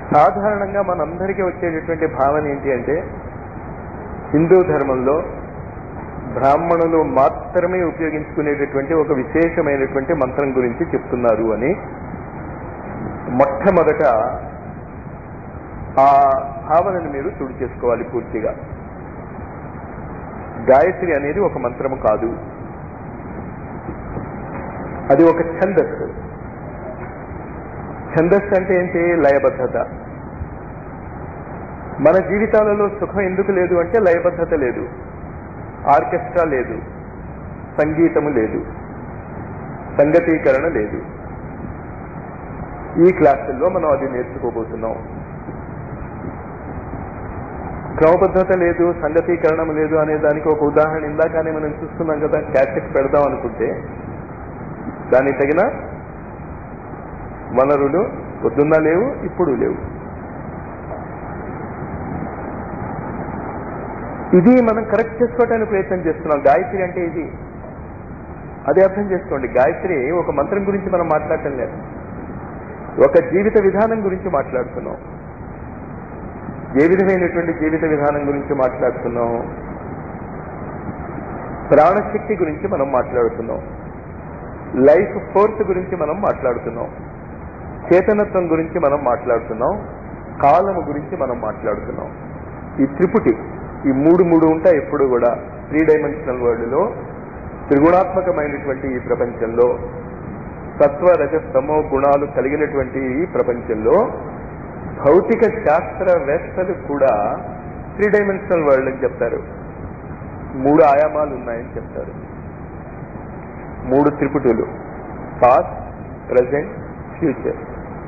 సాధారణంగా మనందరికీ వచ్చేటటువంటి భావన ఏంటి అంటే హిందూ ధర్మంలో బ్రాహ్మణులు మాత్రమే ఉపయోగించుకునేటటువంటి ఒక విశేషమైనటువంటి మంత్రం గురించి చెప్తున్నారు అని మొట్టమొదట ఆ భావనను మీరు తుడి చేసుకోవాలి పూర్తిగా గాయత్రి అనేది ఒక మంత్రము కాదు అది ఒక ఛందస్సు ఛందస్సు అంటే ఏంటి లయబద్ధత మన జీవితాలలో సుఖం ఎందుకు లేదు అంటే లయబద్ధత లేదు ఆర్కెస్ట్రా లేదు సంగీతము లేదు సంగతీకరణ లేదు ఈ క్లాసుల్లో మనం అది నేర్చుకోబోతున్నాం క్రమబద్ధత లేదు సంగతీకరణం లేదు అనే దానికి ఒక ఉదాహరణ ఇందాకనే మనం చూస్తున్నాం కదా క్యాసెట్ పెడదాం అనుకుంటే దానికి తగిన వనరులు పొద్దున్న లేవు ఇప్పుడు లేవు ఇది మనం కరెక్ట్ చేసుకోవడానికి ప్రయత్నం చేస్తున్నాం గాయత్రి అంటే ఇది అదే అర్థం చేసుకోండి గాయత్రి ఒక మంత్రం గురించి మనం మాట్లాడటం లేదు ఒక జీవిత విధానం గురించి మాట్లాడుతున్నాం ఏ విధమైనటువంటి జీవిత విధానం గురించి మాట్లాడుతున్నాం ప్రాణశక్తి గురించి మనం మాట్లాడుతున్నాం లైఫ్ ఫోర్స్ గురించి మనం మాట్లాడుతున్నాం చేతనత్వం గురించి మనం మాట్లాడుతున్నాం కాలము గురించి మనం మాట్లాడుతున్నాం ఈ త్రిపుటి ఈ మూడు మూడు ఉంటాయి ఎప్పుడు కూడా త్రీ డైమెన్షనల్ వరల్డ్లో త్రిగుణాత్మకమైనటువంటి ఈ ప్రపంచంలో సత్వ రజస్తమో గుణాలు కలిగినటువంటి ఈ ప్రపంచంలో భౌతిక శాస్త్రవేత్తలు కూడా త్రీ డైమెన్షనల్ వరల్డ్ అని చెప్తారు మూడు ఆయామాలు ఉన్నాయని చెప్తారు మూడు త్రిపుటులు పాస్ట్ ప్రజెంట్ ఫ్యూచర్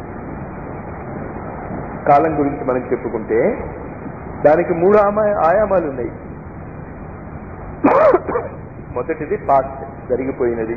కాలం గురించి మనం చెప్పుకుంటే దానికి మూడు ఆమా- ఆయామాలు ఉన్నాయి మొదటిది పాస్ట్ జరిగిపోయినది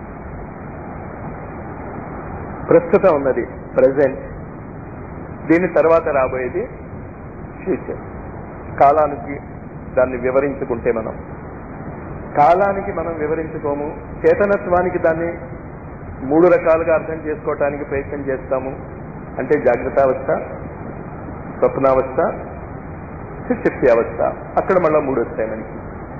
ప్రస్తుతం ఉన్నది ప్రజెంట్ దీని తర్వాత రాబోయేది ఫ్యూచర్ కాలానికి దాన్ని వివరించుకుంటే మనం కాలానికి మనం వివరించుకోము చేతనత్వానికి దాన్ని మూడు రకాలుగా అర్థం చేసుకోవటానికి ప్రయత్నం చేస్తాము అంటే జాగ్రత్తావస్థ స్వప్నావస్థ సుశక్తి అవస్థ అక్కడ మళ్ళా మూడు వస్తాయి మనకి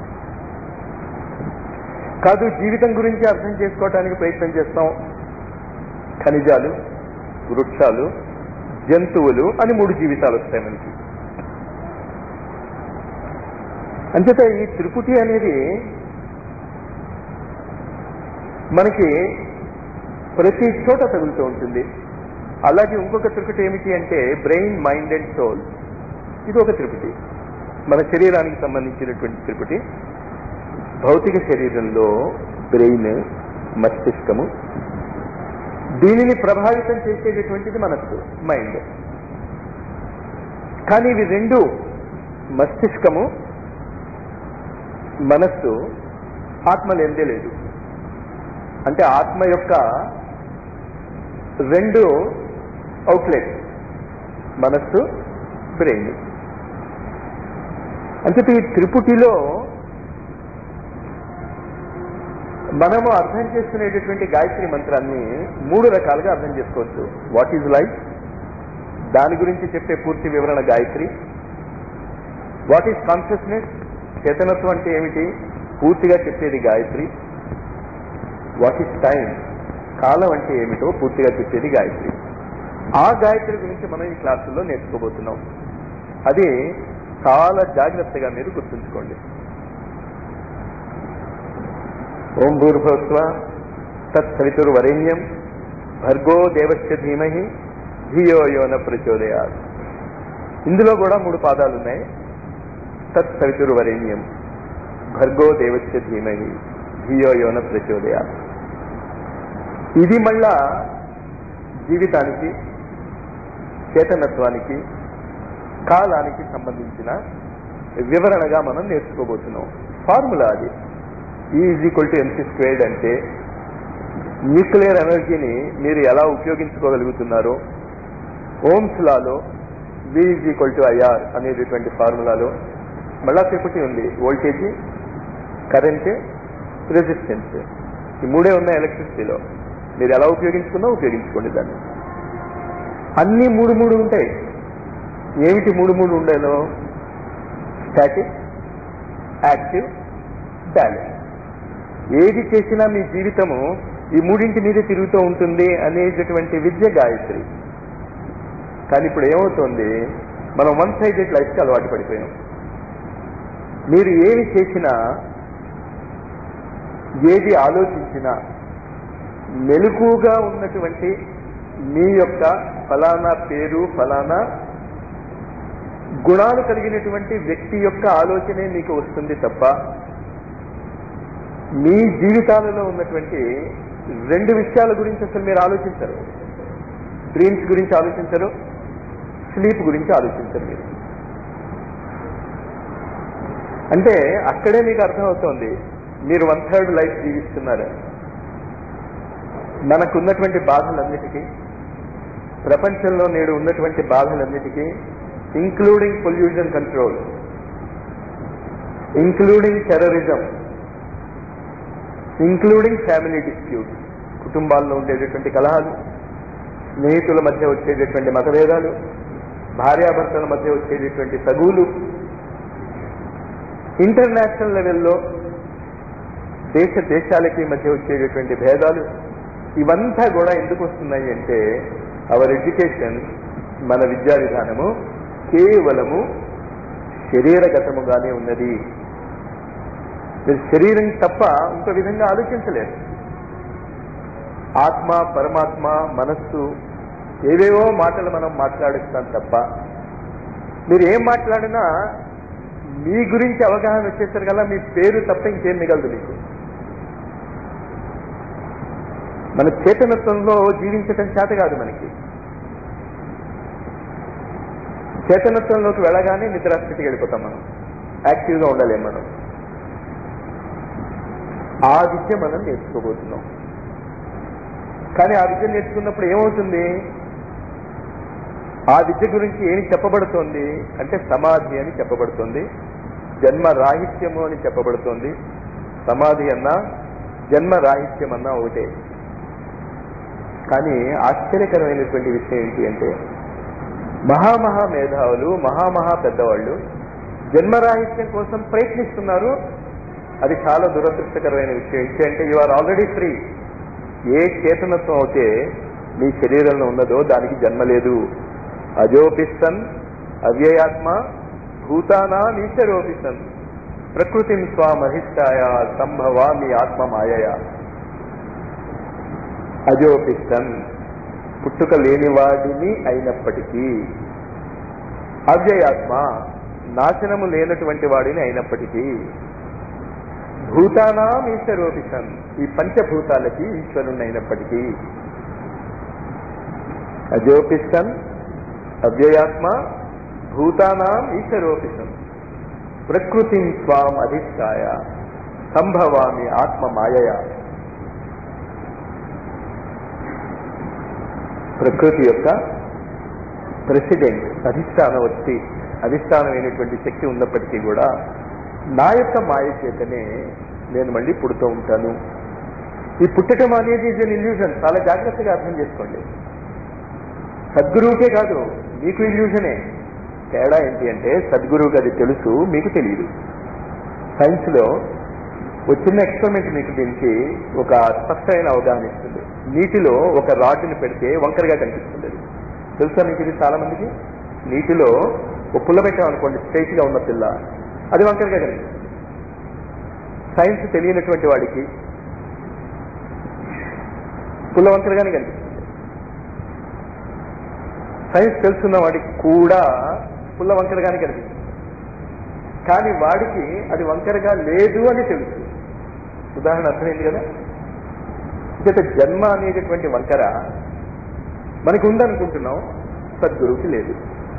కాదు జీవితం గురించి అర్థం చేసుకోవటానికి ప్రయత్నం చేస్తాం ఖనిజాలు వృక్షాలు జంతువులు అని మూడు జీవితాలు వస్తాయి మనకి అంచేత ఈ త్రిపుటి అనేది మనకి ప్రతి చోట తగులుతూ ఉంటుంది అలాగే ఇంకొక త్రిపుటి ఏమిటి అంటే బ్రెయిన్ మైండ్ అండ్ సోల్ ఇది ఒక త్రిపుటి మన శరీరానికి సంబంధించినటువంటి త్రిపుటి భౌతిక శరీరంలో బ్రెయిన్ మస్తిష్కము దీనిని ప్రభావితం చేసేటటువంటిది మనస్సు మైండ్ కానీ ఇవి రెండు మస్తిష్కము మనస్సు ఆత్మ లేదే లేదు అంటే ఆత్మ యొక్క రెండు అవుట్లెట్ మనస్సు బ్రెయిన్ అంటే ఈ త్రిపుటిలో మనము అర్థం చేసుకునేటటువంటి గాయత్రి మంత్రాన్ని మూడు రకాలుగా అర్థం చేసుకోవచ్చు వాట్ ఈజ్ లైఫ్ దాని గురించి చెప్పే పూర్తి వివరణ గాయత్రి వాట్ ఈజ్ కాన్షియస్నెస్ చేతనత్వం అంటే ఏమిటి పూర్తిగా చెప్పేది గాయత్రి వాట్ ఈజ్ టైం కాలం అంటే ఏమిటో పూర్తిగా చెప్పేది గాయత్రి ఆ గాయత్రి గురించి మనం ఈ క్లాసుల్లో నేర్చుకోబోతున్నాం అది చాలా జాగ్రత్తగా మీరు గుర్తుంచుకోండి ఓం భూర్భవస్వ తత్సవితుర్వరేణ్యం భర్గో దేవస్య ధీమహి ధియో యోన ప్రచోదయాత్ ఇందులో కూడా మూడు పాదాలు ఉన్నాయి తత్సవితుర్వరేణ్యం భర్గో దేవస్య ధీమహి ధియో యోన ప్రచోదయాత్ ఇది మళ్ళా జీవితానికి చేతనత్వానికి కాలానికి సంబంధించిన వివరణగా మనం నేర్చుకోబోతున్నాం ఫార్ములా అది is equal to MC squared అంటే న్యూక్లియర్ ఎనర్జీని మీరు ఎలా ఉపయోగించుకోగలుగుతున్నారో ఓమ్స్ లాలో V is equal to IR అనేటటువంటి ఫార్ములాలో మళ్ళా త్రిపుటి ఉంది వోల్టేజ్ కరెంట్ రెసిస్టెన్స్ ఈ మూడే ఉన్నాయి ఎలక్ట్రిసిటీలో మీరు ఎలా ఉపయోగించుకున్నా ఉపయోగించుకోండి దాన్ని అన్ని మూడు మూడు ఉంటాయి ఏమిటి మూడు మూడు ఉండేలో స్టాటిక్ యాక్టివ్ బ్యాలెన్స్ ఏది చేసినా మీ జీవితము ఈ మూడింటి మీదే తిరుగుతూ ఉంటుంది అనేటటువంటి విద్య గాయత్రి కానీ ఇప్పుడు ఏమవుతుంది మనం వన్ సైడెడ్ లైఫ్కి అలవాటు పడిపోయాం మీరు ఏమి చేసినా ఏది ఆలోచించినా మెలకుగా ఉన్నటువంటి మీ యొక్క ఫలానా పేరు ఫలానా గుణాలు కలిగినటువంటి వ్యక్తి యొక్క ఆలోచనే మీకు వస్తుంది తప్ప మీ జీవితాలలో ఉన్నటువంటి రెండు విషయాల గురించి అసలు మీరు ఆలోచించరు డ్రీమ్స్ గురించి ఆలోచించరు స్లీప్ గురించి ఆలోచించరు మీరు అంటే అక్కడే మీకు అర్థమవుతోంది మీరు వన్ థర్డ్ లైఫ్ జీవిస్తున్నారు మనకున్నటువంటి బాధలన్నిటికీ ప్రపంచంలో నేడు ఉన్నటువంటి బాధలన్నిటికీ including pollution control including terrorism including family dispute కుటుంబాల్లో ఉండేటటువంటి కలహాలు స్నేహితుల మధ్య వచ్చేటటువంటి మతభేదాలు భార్యాభర్తల మధ్య వచ్చేటటువంటి తగులు ఇంటర్నేషనల్ లెవెల్లో దేశ దేశాలకి మధ్య వచ్చేటటువంటి భేదాలు ఇవంతా కూడా ఎందుకు వస్తున్నాయి అంటే అవర్ ఎడ్యుకేషన్ మన విద్యా విధానము కేవలము శరీరగతముగానే ఉన్నది మీరు శరీరం తప్ప ఇంకో విధంగా ఆలోచించలేరు ఆత్మ పరమాత్మ మనస్సు ఏవేవో మాటలు మనం మాట్లాడుస్తాం తప్ప మీరు ఏం మాట్లాడినా మీ గురించి అవగాహన వచ్చేసరికల్లా మీ పేరు తప్ప ఇంకేం మిగలదు మీకు మన చేతనత్వంలో జీవించటం చేత కాదు మనకి చేతనత్వంలోకి వెళ్ళగానే నిద్రాస్థితికి వెళ్ళిపోతాం మనం యాక్టివ్గా ఉండలేం మనం ఆ విద్య మనం నేర్చుకోబోతున్నాం కానీ ఆ విద్య నేర్చుకున్నప్పుడు ఏమవుతుంది ఆ విద్య గురించి ఏమి చెప్పబడుతోంది అంటే సమాధి అని చెప్పబడుతోంది జన్మ రాహిత్యము అని చెప్పబడుతోంది సమాధి అన్నా జన్మ రాహిత్యం అన్నా ఒకటే కానీ ఆశ్చర్యకరమైనటువంటి విషయం ఏంటి అంటే మహామహా మేధావులు మహామహా పెద్దవాళ్ళు జన్మరాహిత్యం కోసం ప్రయత్నిస్తున్నారు అది చాలా దురదృష్టకరమైన విషయం ఏంటి అంటే you are already free a చేతనత్వం అయితే మీ శరీరంలో ఉన్నదో దానికి జన్మ లేదు అజోపిస్తన్ అవ్యయాత్మ భూతానా ఈశ్వరోపిస్తన్ ప్రకృతిని స్వామహిష్టాయ సంభవామి ఆత్మ మాయయ అజోపిస్తన్ పుట్టుక లేనివాడిని అయినప్పటికీ అవ్యయాత్మ నాశనము లేనటువంటి వాడిని అయినప్పటికీ భూతానాం ఈశ్వరోపిసన్ ఈ పంచభూతాలకి ఈశ్వరుణ్ణి అయినప్పటికీ అజోపిసన్ అవ్యయాత్మ భూతానాం ఈశ్వరోపిసన్ ప్రకృతిం స్వాం అధిష్టాయ సంభవామి ఆత్మ మాయయ ప్రకృతి యొక్క ప్రెసిడెంట్ అధిష్టానవర్తి అధిష్టానమైనటువంటి శక్తి ఉన్నప్పటికీ కూడా నా యొక్క మాయ చేతనే నేను మళ్ళీ పుడుతూ ఉంటాను ఈ పుట్టడం అనేది ఇస్ అన్ ఇల్యూజన్ చాలా జాగ్రత్తగా అర్థం చేసుకోండి సద్గురువుకే కాదు మీకు ఇల్యూజనే తేడా ఏంటి అంటే సద్గురువుకి అది తెలుసు మీకు తెలియదు సైన్స్లో ఒక చిన్న ఎక్స్పెరిమెంట్ మీకు దీనికి ఒక స్పష్టమైన అవగాహన ఇస్తుంది నీటిలో ఒక రాడ్ని పెడితే వంకరగా కనిపిస్తుంది అది తెలుసా మీకు ఇది చాలా మందికి నీటిలో ఒక పుల్ల పెట్టామనుకోండి స్ట్రైట్ గా ఉన్న పిల్ల అది వంకరగా కనిపిస్తుంది సైన్స్ తెలియనటువంటి వాడికి పుల్ల వంకరగానే కనిపిస్తుంది సైన్స్ తెలుసున్న వాడికి కూడా పుల్ల వంకరగానే కనిపిస్తుంది కానీ వాడికి అది వంకరగా లేదు అని తెలుసు ఉదాహరణ అర్థమైంది కదా చేత జన్మ అనేటటువంటి వంకర మనకి ఉందనుకుంటున్నాం సద్గురువుకి లేదు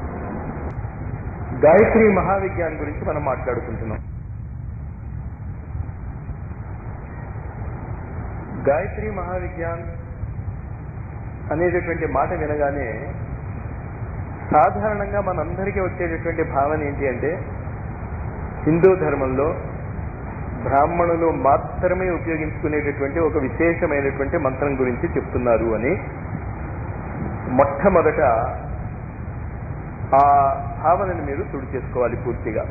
గాయత్రి మహావిజ్ఞాన్ గురించి మనం మాట్లాడుకుంటున్నాం గాయత్రి మహావిజ్ఞాన్ అనేటటువంటి మాట వినగానే సాధారణంగా మనందరికీ వచ్చేటటువంటి భావన ఏంటి అంటే హిందూ ధర్మంలో బ్రాహ్మణులు మాత్రమే ఉపయోగించుకునేటటువంటి ఒక విశేషమైనటువంటి మంత్రం గురించి చెప్తున్నారు అని మొట్టమొదట ఆ భావనని మీరు తుడి చేసుకోవాలి పూర్తిగా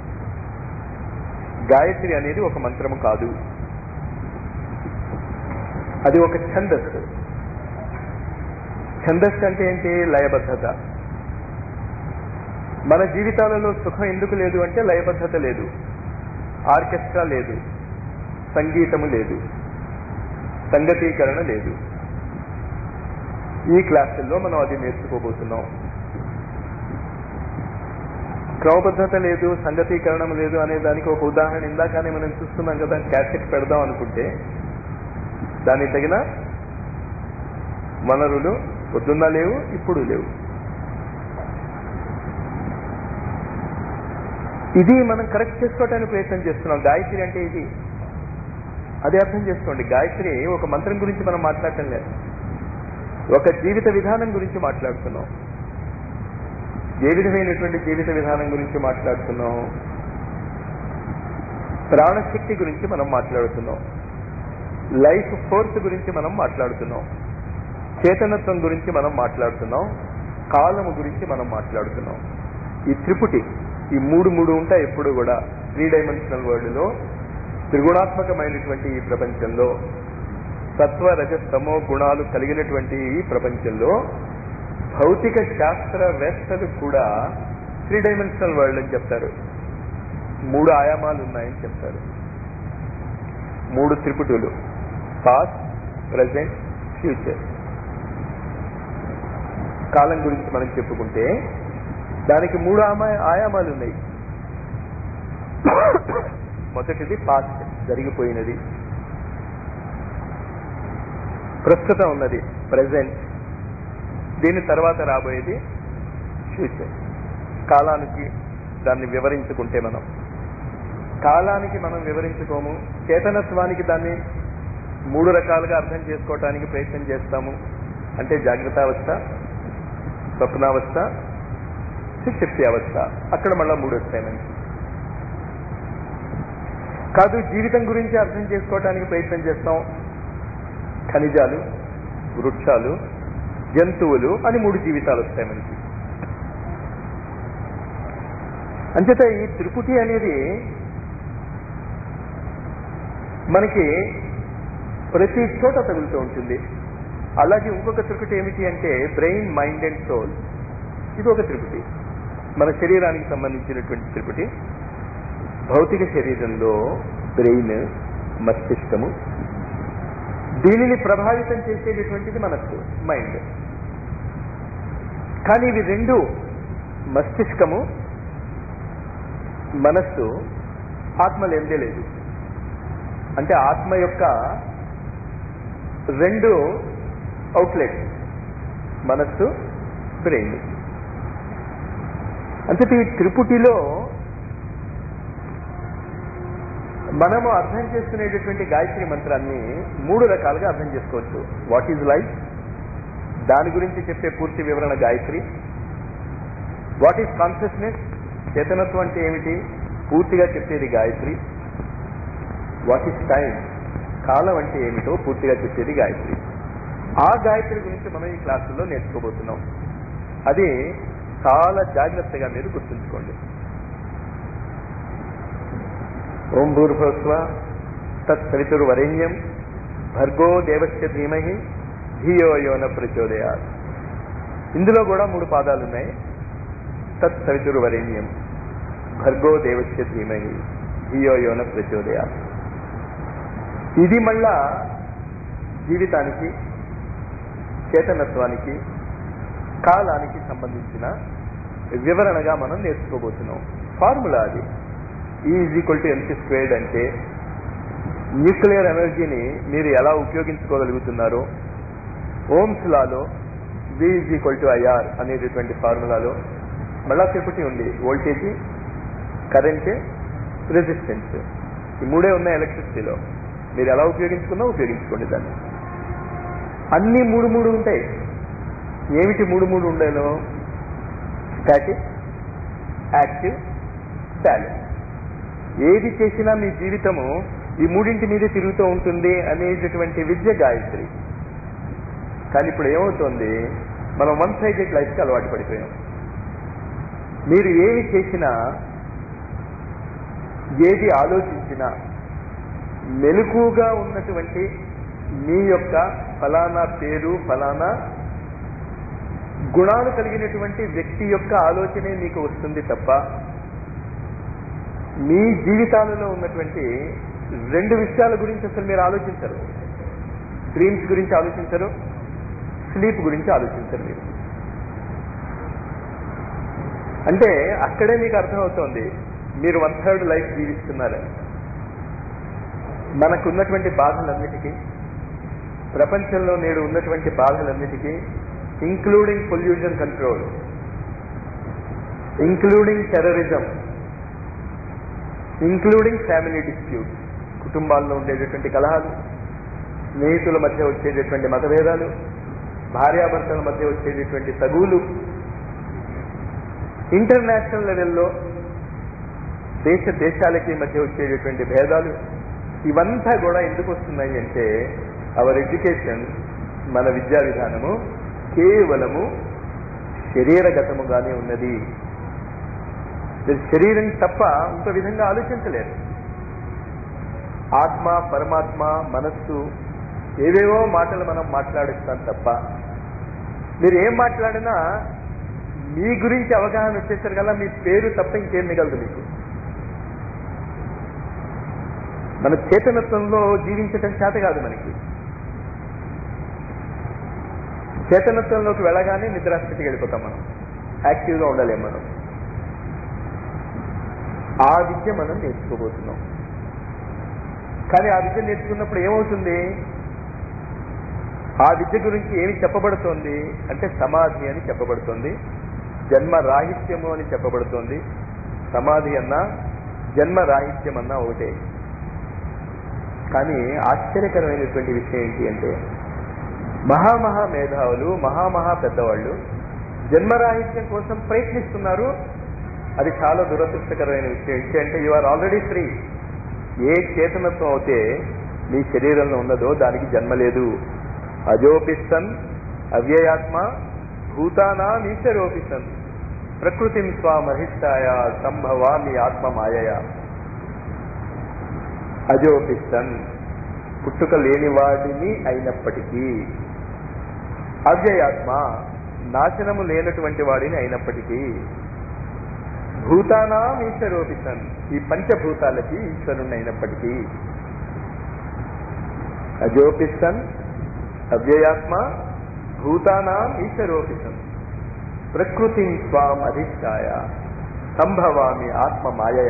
గాయత్రి అనేది ఒక మంత్రము కాదు అది ఒక ఛందస్సు ఛందస్సు అంటే ఏంటి లయబద్ధత మన జీవితాలలో సుఖం ఎందుకు లేదు అంటే లయబద్ధత లేదు ఆర్కెస్ట్రా లేదు సంగీతము లేదు సంగతీకరణ లేదు ఈ క్లాసుల్లో మనం అది నేర్చుకోబోతున్నాం క్రమబద్ధత లేదు సంగతీకరణం లేదు అనే దానికి ఒక ఉదాహరణ ఇందాకనే మనం చూస్తున్నాం కదా క్యాసెట్ పెడదాం అనుకుంటే దానికి తగిన వనరులు పొద్దున్న లేవు ఇప్పుడు లేవు ఇది మనం కరెక్ట్ చేసుకోవటానికి ప్రయత్నం చేస్తున్నాం గాయత్రి అంటే ఇది అదే అర్థం చేసుకోండి గాయత్రి ఒక మంత్రం గురించి మనం మాట్లాడటం లేదు ఒక జీవిత విధానం గురించి మాట్లాడుతున్నాం ఏ విధమైనటువంటి జీవిత విధానం గురించి మాట్లాడుతున్నాం ప్రాణశక్తి గురించి మనం మాట్లాడుతున్నాం లైఫ్ ఫోర్స్ గురించి మనం మాట్లాడుతున్నాం చేతనత్వం గురించి మనం మాట్లాడుతున్నాం కాలము గురించి మనం మాట్లాడుతున్నాం ఈ త్రిపుటి ఈ మూడు మూడు ఉంటాయి ఎప్పుడు కూడా త్రీ డైమెన్షనల్ వరల్డ్ లో త్రిగుణాత్మకమైనటువంటి ఈ ప్రపంచంలో సత్వ రజస్తమో గుణాలు కలిగినటువంటి ఈ ప్రపంచంలో భౌతిక శాస్త్రవేత్తలు కూడా త్రీ డైమెన్షనల్ వరల్డ్ అని చెప్తారు మూడు ఆయామాలు ఉన్నాయని చెప్తారు మూడు త్రిపుటులు పాస్ట్ ప్రజెంట్ ఫ్యూచర్ కాలం గురించి మనం చెప్పుకుంటే దానికి మూడు ఆమా- ఆయామాలు ఉన్నాయి మొదటిది పాస్ట్ జరిగిపోయినది ప్రస్తుతం ఉన్నది ప్రజెంట్ దీని తర్వాత రాబోయేది ఫ్యూచర్ కాలానికి దాన్ని వివరించుకుంటే మనం కాలానికి మనం వివరించుకోము చేతనత్వానికి దాన్ని మూడు రకాలుగా అర్థం చేసుకోవటానికి ప్రయత్నం చేస్తాము అంటే జాగ్రత్తావస్థ స్వప్నావస్థ సుశక్తి అవస్థ అక్కడ మళ్ళా మూడు వస్తాయి మనకి కాదు జీవితం గురించి అర్థం చేసుకోవటానికి ప్రయత్నం చేస్తాం ఖనిజాలు వృక్షాలు జంతువులు అని మూడు జీవితాలు వస్తాయి మనకి అంచేత ఈ త్రిపుటి అనేది మనకి ప్రతి చోట తగులుతూ ఉంటుంది అలాగే ఇంకొక త్రిపుటి ఏమిటి అంటే బ్రెయిన్ మైండ్ అండ్ సోల్ ఇది ఒక త్రిపుటి మన శరీరానికి సంబంధించినటువంటి త్రిపుటి భౌతిక శరీరంలో బ్రెయిన్ మస్తిష్కము దీనిని ప్రభావితం చేసేటటువంటిది మనస్సు మైండ్ కానీ ఇవి రెండు మస్తిష్కము మనస్సు ఆత్మ లేదే లేదు అంటే ఆత్మ యొక్క రెండు అవుట్లెట్ మనస్సు బ్రెయిన్ అంటే ఈ త్రిపుటిలో మనము అర్థం చేసుకునేటటువంటి గాయత్రి మంత్రాన్ని మూడు రకాలుగా అర్థం చేసుకోవచ్చు వాట్ ఈజ్ లైఫ్ దాని గురించి చెప్పే పూర్తి వివరణ గాయత్రి వాట్ ఈజ్ కాన్షియస్నెస్ చేతనత్వం అంటే ఏమిటి పూర్తిగా చెప్పేది గాయత్రి వాట్ ఈజ్ టైం కాలం అంటే ఏమిటో పూర్తిగా చెప్పేది గాయత్రి ఆ గాయత్రి గురించి మనం ఈ క్లాసుల్లో నేర్చుకోబోతున్నాం అది చాలా జాగ్రత్తగా మీరు గుర్తుంచుకోండి ఓం భూర్భస్వ తత్సవితుర్వరేణ్యం భర్గో దేవస్య ధీమహి ధియో యోన ప్రచోదయాత్ ఇందులో కూడా మూడు పాదాలు ఉన్నాయి తత్సవితుర్వరేణ్యం భర్గో దేవస్య ధీమహి ధియో యోన ప్రచోదయాత్ ఇది మళ్ళా జీవితానికి చేతనత్వానికి కాలానికి సంబంధించిన వివరణగా మనం నేర్చుకోబోతున్నాం ఫార్ములా అది is equal to MC squared అంటే న్యూక్లియర్ ఎనర్జీని మీరు ఎలా ఉపయోగించుకోగలుగుతున్నారో ఓమ్స్ లాలో V is equal to IR అనేటటువంటి ఫార్ములాలో మళ్ళా తిరుపతి ఉంది వోల్టేజ్ కరెంట్ రెసిస్టెన్స్ ఈ మూడే ఉన్నాయి ఎలక్ట్రిసిటీలో మీరు ఎలా ఉపయోగించుకున్నా ఉపయోగించుకోండి దాన్ని అన్ని మూడు మూడు ఉంటాయి ఏమిటి మూడు మూడు ఉండేలో స్టాటిక్ యాక్టివ్ బ్యాలెన్స్ ఏది చేసినా మీ జీవితము ఈ మూడింటి మీదే తిరుగుతూ ఉంటుంది అనేటటువంటి విద్య గాయత్రి కానీ ఇప్పుడు ఏమవుతోంది మనం వన్ సైడెడ్ లైఫ్కి అలవాటు పడిపోయాం మీరు ఏమి చేసినా ఏది ఆలోచించినా మెలకుగా ఉన్నటువంటి మీ యొక్క ఫలానా పేరు ఫలానా గుణాలు కలిగినటువంటి వ్యక్తి యొక్క ఆలోచనే మీకు వస్తుంది తప్ప మీ జీవితాలలో ఉన్నటువంటి రెండు విషయాల గురించి అసలు మీరు ఆలోచించరు డ్రీమ్స్ గురించి ఆలోచించరు స్లీప్ గురించి ఆలోచించరు మీరు అంటే అక్కడే మీకు అర్థమవుతోంది మీరు వన్ థర్డ్ లైఫ్ జీవిస్తున్నారని మనకున్నటువంటి బాధలన్నిటికీ ప్రపంచంలో నేడు ఉన్నటువంటి బాధలన్నిటికీ including pollution control including terrorism including family dispute కుటుంబాల్లో ఉండేటటువంటి కలహాలు స్నేహితుల మధ్య వచ్చేటటువంటి మతభేదాలు భార్యాభర్తల మధ్య వచ్చేటటువంటి తగులు ఇంటర్నేషనల్ లెవెల్లో దేశ దేశాలకి మధ్య వచ్చేటటువంటి భేదాలు ఇవంతా కూడా ఎందుకు వస్తున్నాయి అంటే అవర్ ఎడ్యుకేషన్ మన విద్యా విధానము కేవలము శరీరగతముగానే ఉన్నది మీరు శరీరం తప్ప ఇంకో విధంగా ఆలోచించలేరు ఆత్మ పరమాత్మ మనస్సు ఏవేవో మాటలు మనం మాట్లాడిస్తాం తప్ప మీరు ఏం మాట్లాడినా మీ గురించి అవగాహన వచ్చేసరి కదా మీ పేరు తప్ప ఇంకేం మిగలదు మీకు మన చేతనత్వంలో జీవించటం చేత కాదు మనకి చేతనత్వంలోకి వెళ్ళగానే నిద్రాస్థితికి వెళ్ళిపోతాం మనం యాక్టివ్గా ఉండలేం మనం ఆ విద్య మనం నేర్చుకోబోతున్నాం కానీ ఆ విద్య నేర్చుకున్నప్పుడు ఏమవుతుంది ఆ విద్య గురించి ఏమి చెప్పబడుతోంది అంటే సమాధి అని చెప్పబడుతోంది జన్మ రాహిత్యము అని చెప్పబడుతోంది సమాధి అన్నా జన్మ రాహిత్యం అన్నా ఒకటే కానీ ఆశ్చర్యకరమైనటువంటి విషయం ఏంటి అంటే మహామహా మేధావులు మహామహా పెద్దవాళ్ళు జన్మరాహిత్యం కోసం ప్రయత్నిస్తున్నారు అది చాలా దురదృష్టకరమైన విషయం ఏంటి అంటే you are already free a చేతనత్వం అయితే మీ శరీరంలో ఉన్నదో దానికి జన్మ లేదు అజోపిస్తన్ అవ్యయాత్మ భూతానా ఈశ్వరోపిస్తన్ ప్రకృతిం స్వామహిష్టాయ సంభవామి ఆత్మ మాయయ అజోపిస్తన్ పుట్టుక లేని వాడిని అయినప్పటికీ అవ్యయాత్మ నాశనము లేనటువంటి వాడిని అయినప్పటికీ భూతానాం ఈశ్వరోపిసన్ ఈ పంచభూతాలకి ఈశ్వరుణ్ణి అయినప్పటికీ అజోపిసన్ అవ్యయాత్మ భూతానాం ఈశ్వరోపిసన్ ప్రకృతి స్వాం అధిష్టాయ సంభవామి ఆత్మ మాయయ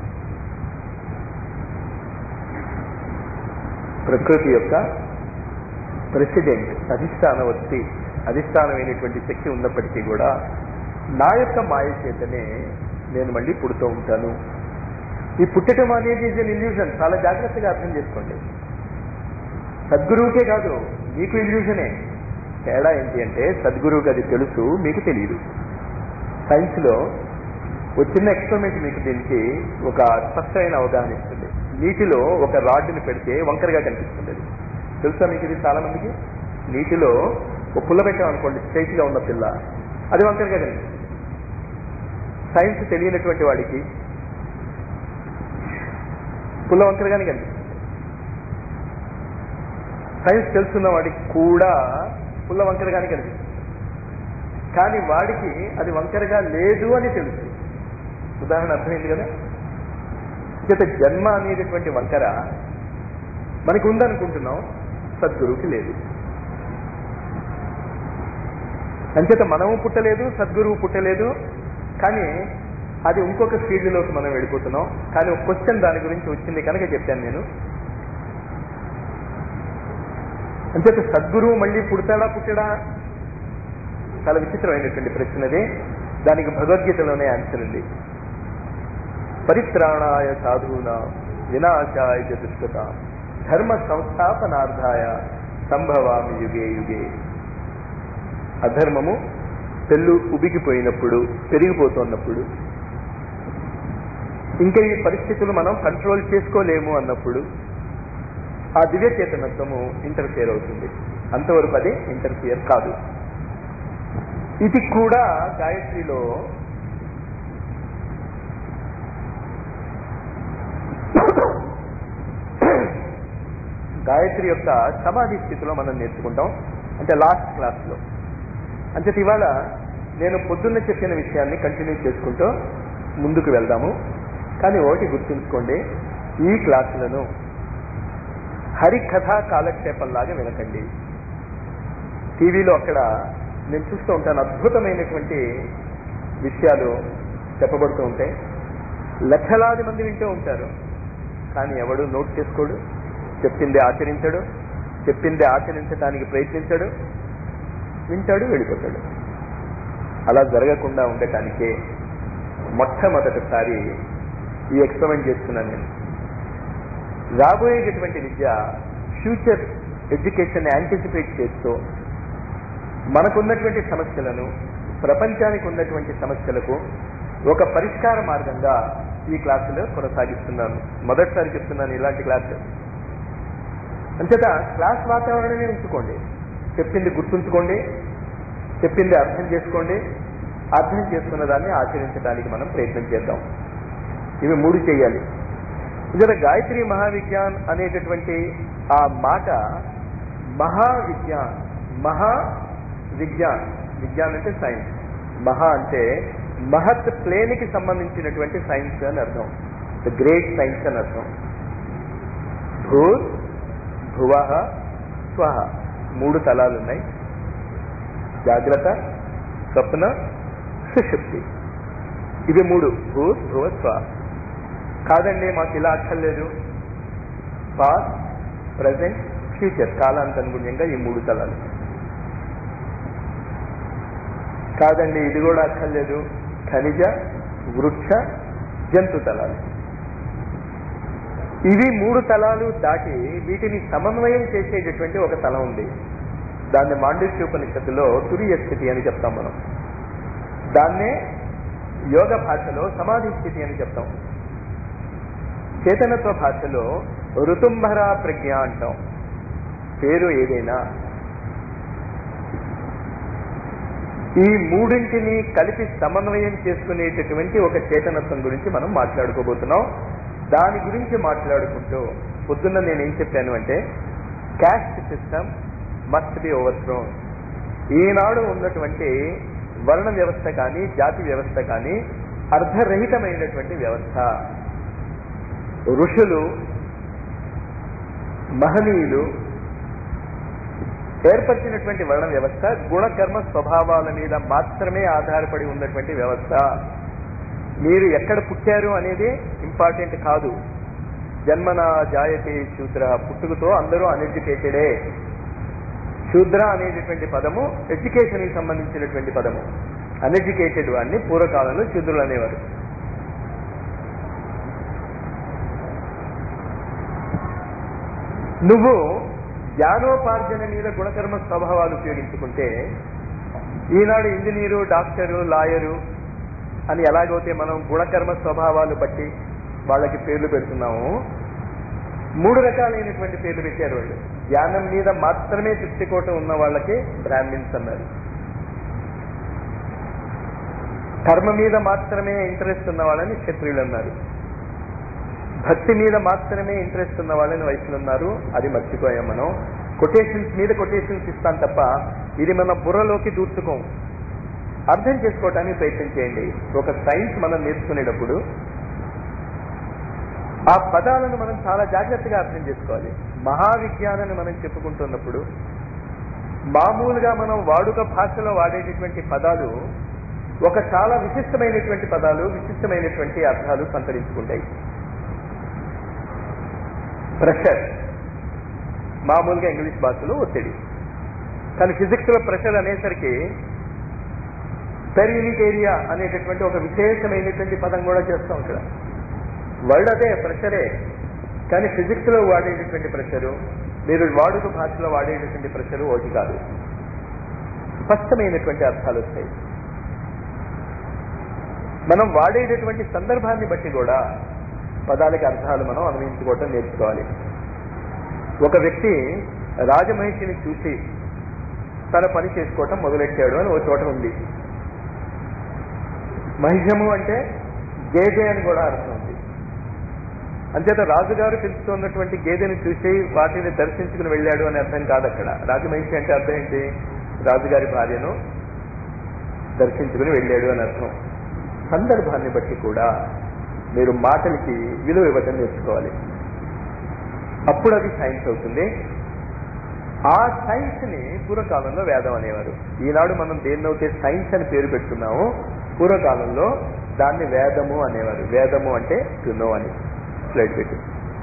ప్రకృతి యొక్క ప్రెసిడెంట్ అధిష్టానవర్తి అధిష్టానమైనటువంటి శక్తి ఉన్నప్పటికీ కూడా నా యొక్క మాయ చేతనే నేను మళ్ళీ పుడుతూ ఉంటాను ఈ పుట్టడం అనేది ఇస్ అన్ ఇల్యూజన్ చాలా జాగ్రత్తగా అర్థం చేసుకోండి సద్గురువుకే కాదు మీకు ఇల్యూజనే తేడా ఏంటి అంటే సద్గురువుకి అది తెలుసు మీకు తెలియదు సైన్స్లో ఒక చిన్న ఎక్స్పెరిమెంట్ మీకు దీనికి ఒక స్పష్టమైన అవగాహన ఇస్తుంది నీటిలో ఒక రాడ్ని పెడితే వంకరగా కనిపిస్తుంది అది తెలుసా మీకు ఇది చాలా మందికి నీటిలో ఒక పుల్ల పెట్టామనుకోండి స్ట్రైట్ గా ఉన్న పిల్ల అది వంకరగా కనిపిస్తుంది సైన్స్ తెలియనటువంటి వాడికి పుల్ల వంకరగానే కనిపిస్తుంది సైన్స్ తెలుసున్న వాడికి కూడా పుల్ల వంకరగానే కనిపిస్తుంది కానీ వాడికి అది వంకరగా లేదు అని తెలుసు ఉదాహరణ అర్థమైంది కదా చేత జన్మ అనేటటువంటి వంకర మనకి ఉందనుకుంటున్నాం సద్గురువుకి లేదు అంచేత మనము పుట్టలేదు సద్గురువు పుట్టలేదు కానీ అది ఇంకొక ఫీల్డ్లోకి మనం వెళ్ళిపోతున్నాం కానీ ఒక క్వశ్చన్ దాని గురించి వచ్చింది కనుక చెప్పాను నేను అంచేత సద్గురువు మళ్ళీ పుడతాడా పుట్టడా చాలా విచిత్రమైనటువంటి ప్రశ్నది దానికి భగవద్గీతలోనే ఆన్సర్ ఉంది పరిత్రాణాయ సాధూనా వినాశాయ చ దుష్కృత ధర్మ సంస్థాపనార్థాయ సంభవామి యుగే యుగే అధర్మము తెల్లు ఉబికిపోయినప్పుడు పెరిగిపోతున్నప్పుడు ఇంకా ఈ పరిస్థితులు మనం కంట్రోల్ చేసుకోలేము అన్నప్పుడు ఆ దివ్య చేతనత్వము ఇంటర్ఫియర్ అవుతుంది అంతవరకు అది ఇంటర్ఫియర్ కాదు ఇది కూడా గాయత్రిలో గాయత్రి యొక్క సమాధి స్థితిలో మనం నేర్చుకుంటాం అంటే లాస్ట్ క్లాస్లో అంచేత ఇవాళ నేను పొద్దున్న చెప్పిన విషయాన్ని కంటిన్యూ చేసుకుంటూ ముందుకు వెళ్దాము కానీ ఒకటి గుర్తుంచుకోండి ఈ క్లాసులను హరికథా కాలక్షేపంలాగా వినకండి టీవీలో అక్కడ నేను చూస్తూ ఉంటాను అద్భుతమైనటువంటి విషయాలు చెప్పబడుతూ ఉంటాయి లక్షలాది మంది వింటూ ఉంటారు కానీ ఎవడు నోట్ చేసుకోడు చెప్పింది ఆచరించడు చెప్పింది ఆచరించడానికి ప్రయత్నించడు వింటాడు వెళ్ళిపోతాడు అలా జరగకుండా ఉండటానికే మొట్టమొదటిసారి ఈ ఎక్స్పెరిమెంట్ చేస్తున్నాను నేను రాబోయేటటువంటి విద్య ఫ్యూచర్ ఎడ్యుకేషన్ యాంటిసిపేట్ చేస్తూ మనకున్నటువంటి సమస్యలను ప్రపంచానికి ఉన్నటువంటి సమస్యలకు ఒక పరిష్కార మార్గంగా ఈ క్లాసులో కొనసాగిస్తున్నాను మొదటిసారి చెప్తున్నాను ఇలాంటి క్లాసు అంచేత క్లాస్ వాతావరణమే ఉంచుకోండి చెప్పింది గుర్తుంచుకోండి చెప్పింది అర్థం చేసుకోండి అర్థం చేసుకున్న దాన్ని ఆచరించడానికి మనం ప్రయత్నం చేద్దాం ఇవి మూడు చేయాలి ఇక్కడ గాయత్రి మహావిజ్ఞాన్ అనేటటువంటి ఆ మాట మహావిజ్ఞాన్ మహా విజ్ఞాన్ విజ్ఞాన్ అంటే సైన్స్ మహా అంటే మహత్ ప్లేన్కి సంబంధించినటువంటి సైన్స్ అని అర్థం ద గ్రేట్ సైన్స్ అని అర్థం భూర్ భువ స్వహ మూడు తలాలు ఉన్నాయి జాగ్రత్త స్వప్న సుషుప్తి ఇవి మూడు భూ భువ స్వ కాదండి మాకు ఇలా అక్కర్లేదు పాస్ట్ ప్రజెంట్ ఫ్యూచర్ కాలాంతనుగుణ్యంగా ఈ మూడు తలాలు కాదండి ఇది కూడా అక్కర్లేదు ఖనిజ వృక్ష జంతు తలాలు ఇవి మూడు తలాలు దాటి వీటిని సమన్వయం చేసేటటువంటి ఒక తలం ఉంది దాన్ని మాండిత్యోపనిషత్తులో తురియ స్థితి అని చెప్తాం మనం దాన్నే యోగ భాషలో సమాధి స్థితి అని చెప్తాం చేతనత్వ భాషలో ఋతుంభర ప్రజ్ఞ అంటాం పేరు ఏదైనా ఈ మూడింటిని కలిపి సమన్వయం చేసుకునేటటువంటి ఒక చేతనత్వం గురించి మనం మాట్లాడుకోబోతున్నాం దాని గురించి మాట్లాడుకుంటూ పొద్దున్న నేను ఏం చెప్పాను అంటే caste system must be overthrown ఈనాడు ఉన్నటువంటి వర్ణ వ్యవస్థ కానీ జాతి వ్యవస్థ కానీ అర్ధరహితమైనటువంటి వ్యవస్థ ఋషులు మహనీయులు ఏర్పరిచినటువంటి వర్ణ వ్యవస్థ గుణకర్మ స్వభావాల మీద మాత్రమే ఆధారపడి ఉన్నటువంటి వ్యవస్థ మీరు ఎక్కడ పుట్టారు అనేది ఇంపార్టెంట్ కాదు జన్మన జాయతే శూద్ర పుట్టుకతో అందరూ అన్ఎడ్యుకేటెడే శూద్ర అనేటటువంటి పదము ఎడ్యుకేషన్ కి సంబంధించినటువంటి పదము అన్ఎడ్యుకేటెడ్ వాడిని పూర్వకాలంలో శూద్రులు అనేవారు నువ్వు జ్ఞానోపార్జన మీద గుణకర్మ స్వభావాలు ఉపయోగించుకుంటే ఈనాడు ఇంజనీరు డాక్టరు లాయరు అని ఎలాగైతే మనం గుణకర్మ స్వభావాలు బట్టి వాళ్ళకి పేర్లు పెడుతున్నాము మూడు రకాలైనటువంటి పేర్లు పెట్టారు వాళ్ళు జ్ఞానం మీద మాత్రమే దృష్టికోటం ఉన్న వాళ్ళకి బ్రాహ్మిన్స్ అన్నారు కర్మ మీద మాత్రమే ఇంట్రెస్ట్ ఉన్న వాళ్ళని క్షత్రియులు అన్నారు భక్తి మీద మాత్రమే ఇంట్రెస్ట్ ఉన్న వాళ్ళని వయసులు ఉన్నారు అది మర్చిపోయాం మనం కొటేషన్స్ మీద కొటేషన్స్ ఇస్తాం తప్ప ఇది మన బుర్రలోకి దూర్చుకోం అర్థం చేసుకోవటానికి ప్రయత్నం చేయండి ఒక సైన్స్ మనం నేర్చుకునేటప్పుడు ఆ పదాలను మనం చాలా జాగ్రత్తగా అర్థం చేసుకోవాలి మహావిజ్ఞానాన్ని మనం చెప్పుకుంటున్నప్పుడు మామూలుగా మనం వాడుక భాషలో వాడేటటువంటి పదాలు ఒక చాలా విశిష్టమైనటువంటి పదాలు విశిష్టమైనటువంటి అర్థాలు సంతరించుకుంటాయి ప్రెషర్ మామూలుగా ఇంగ్లీష్ భాషలో ఒత్తిడి కానీ ఫిజిక్స్ లో ప్రెషర్ అనేసరికి పెర్ యూనిట్ ఏరియా అనేటటువంటి ఒక విశేషమైనటువంటి పదం కూడా చేస్తాం ఇక్కడ వర్డ్ అదే ప్రెషరే కానీ ఫిజిక్స్ లో వాడేటటువంటి ప్రెషరు మీరు వాడుక భాషలో వాడేటటువంటి ప్రెషరు ఒకటి కాదు స్పష్టమైనటువంటి అర్థాలు వస్తాయి మనం వాడేటటువంటి సందర్భాన్ని బట్టి కూడా పదాలకి అర్థాలు మనం అన్వయించుకోవటం నేర్చుకోవాలి ఒక వ్యక్తి రాజమహిషిని చూసి తన పని చేసుకోవటం మొదలెట్టాడు అని ఒక చోట ఉంది మహిషము అంటే గేదె అని కూడా అర్థం ఉంది అంచేత రాజుగారు పిలుస్తున్నటువంటి గేదెని చూసి వాటిని దర్శించుకుని వెళ్ళాడు అని అర్థం కాదు అక్కడ రాజమహిషి అంటే అర్థం ఏంటి రాజుగారి భార్యను దర్శించుకుని వెళ్ళాడు అని అర్థం సందర్భాన్ని బట్టి కూడా మీరు మాటలకి విలువ ఇవ్వటం నేర్చుకోవాలి అప్పుడు అది సైన్స్ అవుతుంది ఆ సైన్స్ ని పూర్వకాలంలో వేదం అనేవారు ఈనాడు మనం దేన్నైతే సైన్స్ అని పేరు పెట్టుకున్నామో పూర్వకాలంలో దాన్ని వేదము అనేవారు వేదము అంటే టు నో అని స్లైడ్ పెట్టి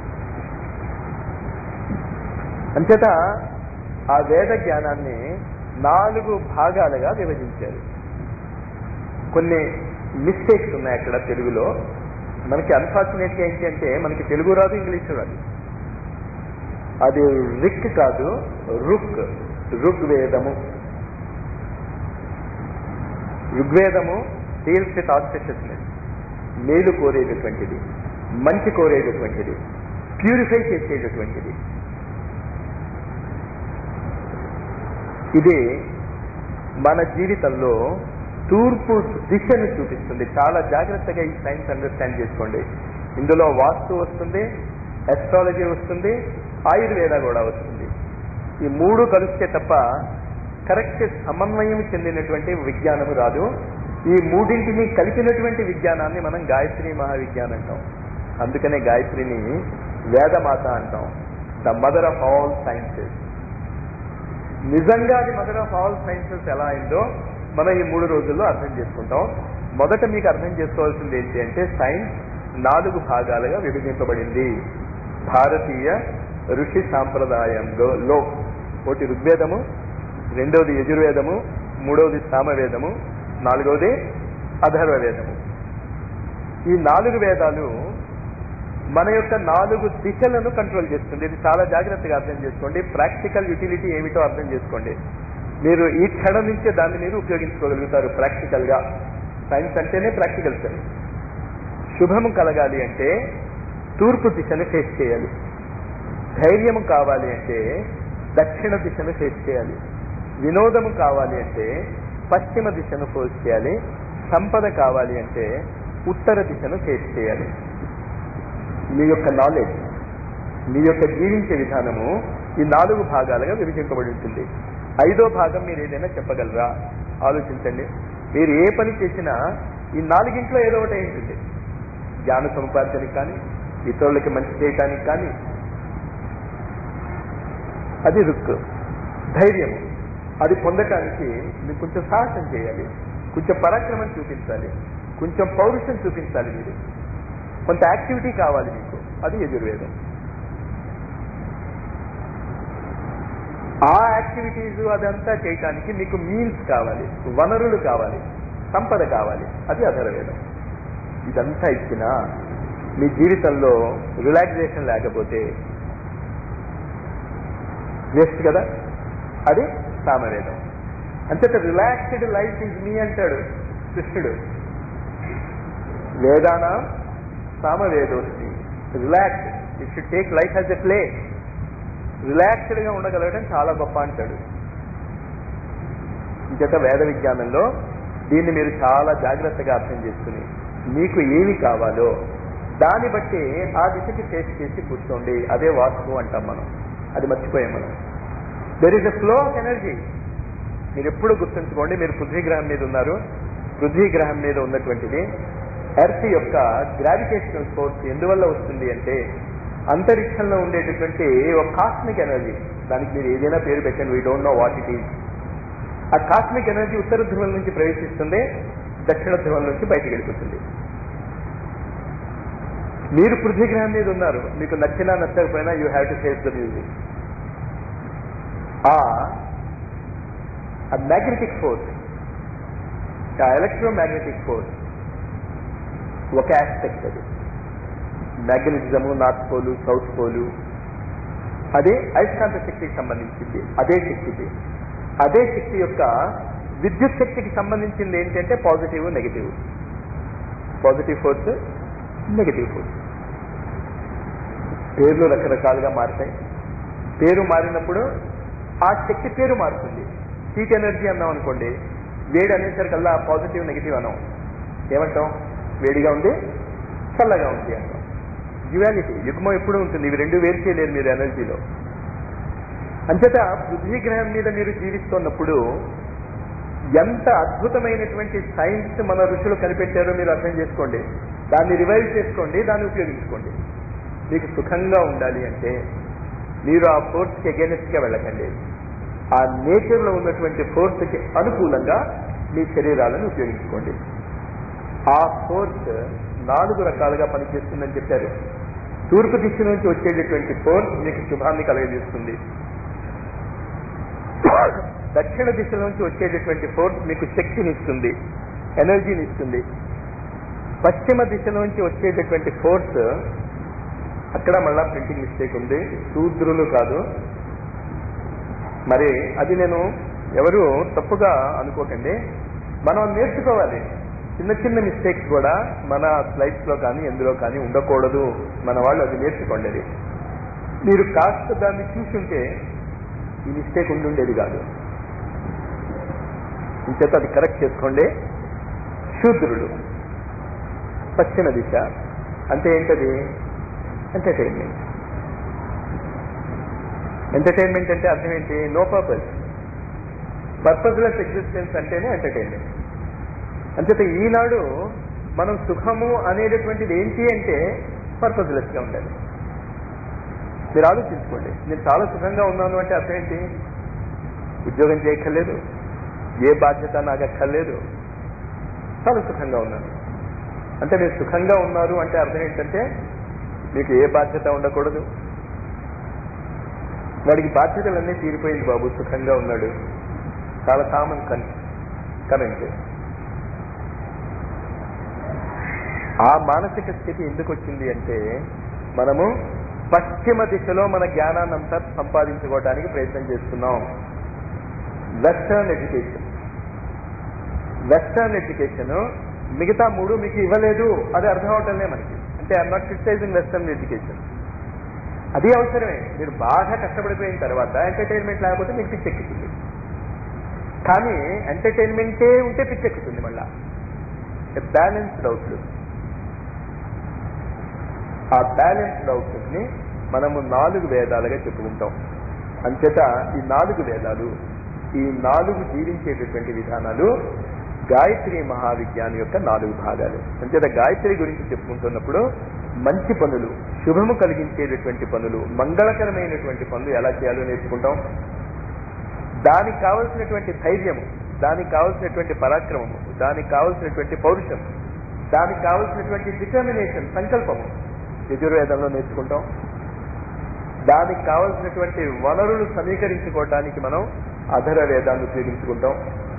అంచేత ఆ వేద జ్ఞానాన్ని నాలుగు భాగాలుగా విభజించారు కొన్ని మిస్టేక్స్ ఉన్నాయి అక్కడ తెలుగులో మనకి అన్ఫార్చునేట్గా ఏంటి అంటే మనకి తెలుగు రాదు ఇంగ్లీష్ రాదు అది రిక్ కాదు రుక్ ఋగ్వేదము ఋగ్వేదము డీల్స్ విత్ ఆస్పెషస్నెస్ మేలు కోరేటటువంటిది మంచి కోరేటటువంటిది ప్యూరిఫై చేసేటటువంటిది ఇది మన జీవితంలో తూర్పు దిశను చూపిస్తుంది చాలా జాగ్రత్తగా ఈ సైన్స్ అండర్స్టాండ్ చేసుకోండి ఇందులో వాస్తు వస్తుంది ఎస్ట్రాలజీ వస్తుంది ఆయుర్వేద కూడా వస్తుంది ఈ మూడు కలిస్తే తప్ప కరెక్ట్ సమన్వయం చెందినటువంటి విజ్ఞానము రాదు ఈ మూడింటిని కలిపినటువంటి విజ్ఞానాన్ని మనం గాయత్రి మహావిజ్ఞానం అంటాం అందుకనే గాయత్రిని వేదమాత అంటాం the mother of all sciences నిజంగా అది మదర్ ఆఫ్ ఆల్ సైన్సెస్ ఎలా అయిందో మనం ఈ మూడు రోజుల్లో అర్థం చేసుకుంటాం మొదట మీకు అర్థం చేసుకోవాల్సింది ఏంటి అంటే సైన్స్ నాలుగు భాగాలుగా విభజింపబడింది భారతీయ ఋషి సాంప్రదాయంలో లో ఒకటి ఋగ్వేదము రెండవది యజుర్వేదము మూడవది సామవేదము నాలుగవది అధర్వ వేదము ఈ నాలుగు వేదాలు మన యొక్క నాలుగు దిశలను కంట్రోల్ చేస్తుంది ఇది చాలా జాగ్రత్తగా అర్థం చేసుకోండి ప్రాక్టికల్ యూటిలిటీ ఏమిటో అర్థం చేసుకోండి మీరు ఈ క్షణం నుంచే దాన్ని మీరు ఉపయోగించుకోగలుగుతారు ప్రాక్టికల్ గా సైన్స్ అంటేనే ప్రాక్టికల్ సైన్స్ శుభము కలగాలి అంటే తూర్పు దిశను ఫేస్ చేయాలి ధైర్యము కావాలి అంటే దక్షిణ దిశను ఫేస్ చేయాలి వినోదము కావాలి అంటే పశ్చిమ దిశను ఫేస్ చేయాలి సంపద కావాలి అంటే ఉత్తర దిశను ఫేస్ చేయాలి మీ యొక్క నాలెడ్జ్ మీ యొక్క జీవించే విధానము ఈ నాలుగు భాగాలుగా విభజింపబడి ఉంటుంది ఐదో భాగం మీరు ఏదైనా చెప్పగలరా ఆలోచించండి మీరు ఏ పని చేసినా ఈ నాలుగింట్లో ఏదో ఒకటి అయి ఉంటుంది జ్ఞాన సముపార్జనకి కానీ ఇతరులకి మంచి చేయటానికి కానీ అది రుక్ ధైర్యం అది పొందటానికి మీరు కొంచెం సాహసం చేయాలి కొంచెం పరాక్రమం చూపించాలి కొంచెం పౌరుషం చూపించాలి మీరు కొంత యాక్టివిటీ కావాలి మీకు అది యజుర్వేదం ఆ యాక్టివిటీస్ అదంతా చేయటానికి మీకు మీన్స్ కావాలి వనరులు కావాలి సంపద కావాలి అది అధర్వేదం ఇదంతా ఇచ్చిన మీ జీవితంలో రిలాక్సేషన్ లేకపోతే వేస్ట్ కదా అది సామవేదం అంచేత రిలాక్స్డ్ లైఫ్ ఈజ్ మీ అంటాడు కృష్ణుడు వేదాన సామవేదోస్మి relax it should take life as a play relaxed గా ఉండగలగడం చాలా గొప్ప అంటాడు ఇంకట వేద విజ్ఞానంలో దీన్ని మీరు చాలా జాగ్రత్తగా అర్థం చేసుకుని మీకు ఏమి కావాలో దాన్ని బట్టి ఆ దిశకి ఫేస్ చేసి కూర్చోండి అదే వాస్తు అంటాం మనం అది మర్చిపోయాం మనం there is a flow of energy మీరు ఎప్పుడు గుర్తుంచుకోండి మీరు పృథ్వీ గ్రహం మీద ఉన్నారు పృథ్వీ గ్రహం మీద ఉన్నటువంటిది ఎర్త్ యొక్క గ్రావిటేషనల్ ఫోర్స్ ఎందువల్ల వస్తుంది అంటే అంతరిక్షంలో ఉండేటటువంటి ఒక కాస్మిక్ ఎనర్జీ దానికి మీరు ఏదైనా పేరు పెట్టండి we don't know what it is ఆ కాస్మిక్ ఎనర్జీ ఉత్తర ధ్రువం నుంచి ప్రవేశిస్తుంది దక్షిణ ధ్రువం నుంచి బయటికి వెళ్ళిపోతుంది మీరు పృథ్వీ గ్రహం మీద ఉన్నారు మీకు నచ్చినా నచ్చకపోయినా you have to face the music ఆ మ్యాగ్నెటిక్ ఫోర్స్ ఆ ఎలక్ట్రోమాగ్నెటిక్ ఫోర్స్ ఒక ఆస్పెక్ట్ అది magnetism north pole south pole అదే అయస్కాంత శక్తికి సంబంధించింది అదే శక్తికి అదే శక్తి యొక్క విద్యుత్ శక్తికి సంబంధించింది ఏంటంటే positive negative positive force negative force పేర్లు రకరకాలుగా మారుతాయి పేరు మారినప్పుడు ఆ శక్తి పేరు మారుతుంది హీట్ ఎనర్జీ అన్నాం అనుకోండి వేడి అనేసరికల్లా పాజిటివ్ నెగిటివ్ అన్నాం ఏమంటాం వేడిగా ఉంది చల్లగా ఉంది అంటాం డ్యువాలిటీ యుగ్మం ఎప్పుడు ఉంటుంది ఇవి రెండు వేరు చేయలేరు మీరు ఎనర్జీలో అంచేత పృథ్వీ గ్రహం మీద మీరు జీవిస్తున్నప్పుడు ఎంత అద్భుతమైనటువంటి సైన్స్ మన ఋషులు కనిపెట్టారో మీరు అర్థం చేసుకోండి దాన్ని రివైవ్ చేసుకోండి దాన్ని ఉపయోగించుకోండి మీకు సుఖంగా ఉండాలి అంటే మీరు ఆ ఫోర్స్కి అగేనెస్ట్గా వెళ్ళకండి ఆ నేచర్లో ఉన్నటువంటి ఫోర్స్కి అనుకూలంగా మీ శరీరాలను ఉపయోగించుకోండి ఆ ఫోర్స్ నాలుగు రకాలుగా పనిచేస్తుందని చెప్పారు తూర్పు దిశ నుంచి వచ్చేటటువంటి ఫోర్స్ మీకు శుభాన్ని కలగజేస్తుంది దక్షిణ దిశ నుంచి వచ్చేటటువంటి ఫోర్స్ మీకు శక్తిని ఇస్తుంది ఎనర్జీని ఇస్తుంది పశ్చిమ దిశ నుంచి వచ్చేటటువంటి ఫోర్స్ అక్కడ మళ్ళా ప్రింటింగ్ మిస్టేక్ ఉంది శూద్రులు కాదు మరి అది నేను ఎవరు తప్పుగా అనుకోకండి మనం నేర్చుకోవాలి చిన్న చిన్న మిస్టేక్స్ కూడా మన స్లైడ్స్ లో కానీ ఎందులో కానీ ఉండకూడదు మన వాళ్ళు అది నేర్చుకోండి అది మీరు కాస్త దాన్ని చూసుంటే ఈ మిస్టేక్ ఉండుండేది కాదు ఇంచేత అది కరెక్ట్ చేసుకోండి శూద్రుడు పశ్చిమ దిశ అంటే ఏంటది ఎంటర్టైన్మెంట్ ఎంటర్టైన్మెంట్ అంటే అర్థం ఏంటి నో పర్పస్ పర్పస్లెస్ ఎగ్జిస్టెన్స్ అంటేనే ఎంటర్టైన్మెంట్ అంచేత ఈనాడు మనం సుఖము అనేటటువంటిది ఏంటి అంటే పర్పస్లెస్ గా ఉండాలి మీరు ఆలోచించుకోండి నేను చాలా సుఖంగా ఉన్నాను అంటే అర్థం ఏంటి ఉద్యోగం చేయక్కర్లేదు ఏ బాధ్యత నాకు అక్కర్లేదు చాలా సుఖంగా ఉన్నాను అంటే మీరు సుఖంగా ఉన్నారు అంటే అర్థం ఏంటంటే మీకు ఏ బాధ్యత ఉండకూడదు వాడికి బాధ్యతలన్నీ తీరిపోయింది బాబు సుఖంగా ఉన్నాడు చాలా కామన్ కన్ కరెంట్ ఆ మానసిక స్థితి ఎందుకు వచ్చింది అంటే మనము పశ్చిమ దిశలో మన జ్ఞానాన్నంతా సంపాదించుకోవడానికి ప్రయత్నం చేస్తున్నాం వెస్టర్న్ ఎడ్యుకేషన్ వెస్టర్న్ ఎడ్యుకేషన్ మిగతా మూడు మీకు ఇవ్వలేదు అది అర్థం అవటంలే మనకి అంటే I'm not criticising western education అది అవసరమే మీరు బాగా కష్టపడిపోయిన తర్వాత ఎంటర్టైన్మెంట్ లేకపోతే మీకు పిచ్చెక్కుతుంది కానీ ఎంటర్టైన్మెంటే ఉంటే పిచ్చెక్కుతుంది మళ్ళా బ్యాలెన్స్డ్ అవుట్లుక్ ఆ బ్యాలెన్స్డ్ అవుట్లుక్ ని మనము నాలుగు వేదాలుగా చెప్పుకుంటాం అంచేత ఈ నాలుగు వేదాలు ఈ నాలుగు జీవించేటటువంటి విధానాలు గాయత్రి మహావిజ్ఞాని యొక్క నాలుగు భాగాలు అంచేత గాయత్రి గురించి చెప్పుకుంటున్నప్పుడు మంచి పనులు శుభము కలిగించేటటువంటి పనులు మంగళకరమైనటువంటి పనులు ఎలా చేయాలో నేర్చుకుంటాం దానికి కావలసినటువంటి ధైర్యము దానికి కావలసినటువంటి పరాక్రమము దానికి కావలసినటువంటి పౌరుషం దానికి కావలసినటువంటి డిటర్మినేషన్ సంకల్పము యజుర్వేదంలో నేర్చుకుంటాం దానికి కావలసినటువంటి వనరులు సమీకరించుకోవడానికి మనం అధర వేదాన్ని ఉపయోగించుకుంటాం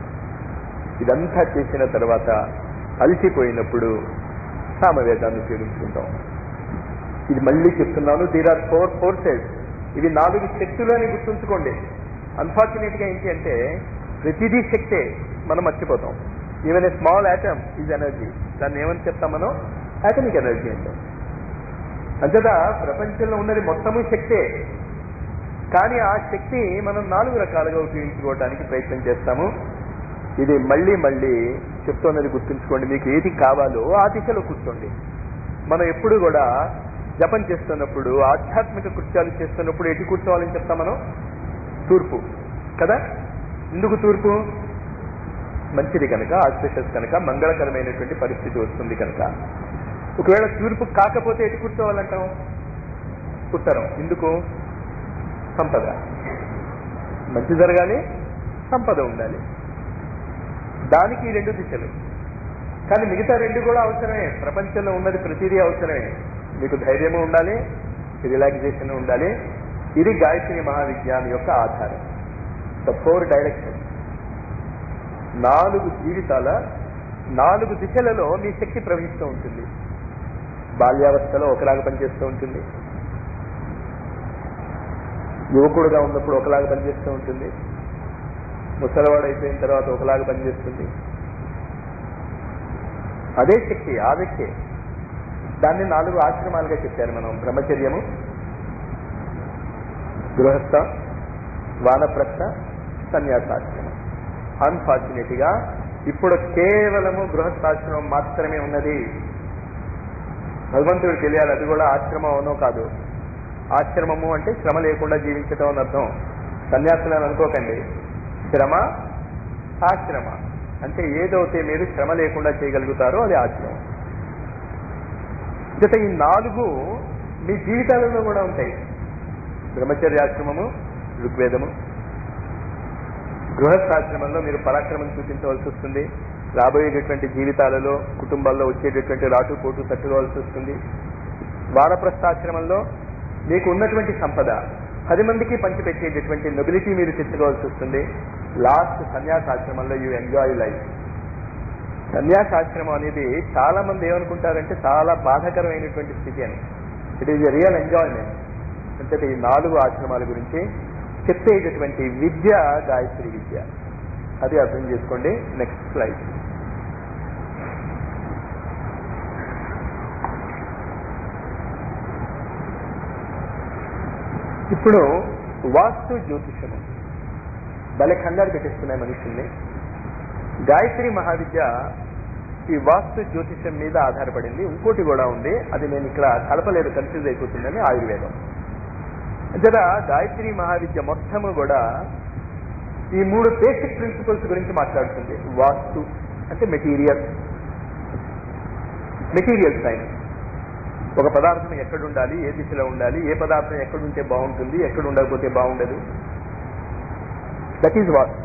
ఇదంతా చేసిన తర్వాత అలసిపోయినప్పుడు సామవేదాన్ని ఉపయోగించుకుంటాం ఇది మళ్ళీ చెప్తున్నాను దీర్ ఆర్ ఫోర్ ఫోర్సెస్ ఇవి నాలుగు శక్తులు అని గుర్తుంచుకోండి అన్ఫార్చునేట్ గా ఏంటి అంటే ప్రతిదీ శక్తే మనం మర్చిపోతాం even a small atom is energy దాన్ని ఏమని చెప్తాం మనం యాటమిక్ ఎనర్జీ అంటే అంతేదా ప్రపంచంలో ఉన్నది మొత్తము శక్తే కానీ ఆ శక్తి మనం నాలుగు రకాలుగా ఉపయోగించుకోవడానికి ప్రయత్నం చేస్తాము ఇది మళ్ళీ మళ్ళీ చెప్తున్నది గుర్తుంచుకోండి మీకు ఏది కావాలో ఆ దిశలో కూర్చోండి మనం ఎప్పుడు కూడా జపం చేస్తున్నప్పుడు ఆధ్యాత్మిక కృత్యాలు చేస్తున్నప్పుడు ఎటు కూర్చోవాలని చెప్తాం మనం తూర్పు కదా ఎందుకు తూర్పు మంచిది కనుక ఆస్పిషస్ కనుక మంగళకరమైనటువంటి పరిస్థితి వస్తుంది కనుక ఒకవేళ తూర్పు కాకపోతే ఎటు కూర్చోవాలంటాం ఉత్తరం ఎందుకు సంపద మంచి జరగాలి సంపద ఉండాలి దానికి ఈ రెండు దిశలు కానీ మిగతా రెండు కూడా అవసరమే ప్రపంచంలో ఉన్నది ప్రతిదీ అవసరమే మీకు ధైర్యము ఉండాలి రిలాక్సేషన్ ఉండాలి ఇది గాయత్రి మహావిజ్ఞానం యొక్క ఆధారం ద ఫోర్ డైరెక్షన్ నాలుగు జీవితాల నాలుగు దిశలలో మీ శక్తి ప్రవహిస్తూ ఉంటుంది బాల్యావస్థలో ఒకలాగా పనిచేస్తూ ఉంటుంది యువకుడుగా ఉన్నప్పుడు ఒకలాగా పనిచేస్తూ ఉంటుంది ముసలివాడు అయిపోయిన తర్వాత ఒకలాగా పనిచేస్తుంది అదే శక్తి ఆ వ్యక్తి దాన్ని నాలుగు ఆశ్రమాలుగా చెప్పారు మనం బ్రహ్మచర్యము గృహస్థ వానప్రస్థ సన్యాసాశ్రమం అన్ఫార్చునేట్ గా ఇప్పుడు కేవలము గృహస్థాశ్రమం మాత్రమే ఉన్నది భగవంతుడు తెలియాలి అది కూడా ఆశ్రమం అవునో కాదు ఆశ్రమము అంటే శ్రమ లేకుండా జీవించటం అని అర్థం సన్యాసులు అని అనుకోకండి శ్రమ ఆశ్రమ అంటే ఏదైతే మీరు శ్రమ లేకుండా చేయగలుగుతారో అది ఆశ్రమం జత ఈ నాలుగు మీ జీవితాలలో కూడా ఉంటాయి బ్రహ్మచర్యాశ్రమము ఋగ్వేదము గృహస్థాశ్రమంలో మీరు పరాక్రమం చూపించవలసి వస్తుంది రాబోయేటటువంటి జీవితాలలో కుటుంబాల్లో వచ్చేటటువంటి రాటు పోటు తట్టుకోవాల్సి వస్తుంది వానప్రస్థాశ్రమంలో మీకు ఉన్నటువంటి సంపద పది మందికి పంచిపెట్టేటటువంటి నొబిలిటీ మీరు తెచ్చుకోవాల్సి వస్తుంది లాస్ట్ సన్యాసాశ్రమంలో యూ ఎంజాయ్ లైఫ్ సన్యాసాశ్రమం అనేది చాలా మంది ఏమనుకుంటారంటే చాలా బాధాకరమైనటువంటి స్థితి అని it is a real enjoyment అంటే ఈ నాలుగు ఆశ్రమాల గురించి చెప్పేటటువంటి విద్య గాయత్రి విద్య అది అర్థం చేసుకోండి నెక్స్ట్ స్లైడ్ ఇప్పుడు వాస్తు జ్యోతిషము భలే ఖండాలు పెట్టిస్తున్నాయి మనుషుల్ని గాయత్రి మహావిద్య ఈ వాస్తు జ్యోతిషం మీద ఆధారపడింది ఇంకోటి కూడా ఉంది అది నేను ఇక్కడ కలపలేదు కన్ఫ్యూజ్ అయిపోతుందని ఆయుర్వేదం జర గాయత్రి మహావిద్య మొత్తము కూడా ఈ మూడు బేసిక్ ప్రిన్సిపల్స్ గురించి మాట్లాడుతుంది వాస్తు అంటే మెటీరియల్ మెటీరియల్ సైన్స్ ఒక పదార్థం ఎక్కడ ఉండాలి ఏ దిశలో ఉండాలి ఏ పదార్థం ఎక్కడ ఉంటే బాగుంటుంది ఎక్కడ ఉండకపోతే బాగుండదు దట్ ఈజ్ వాస్తు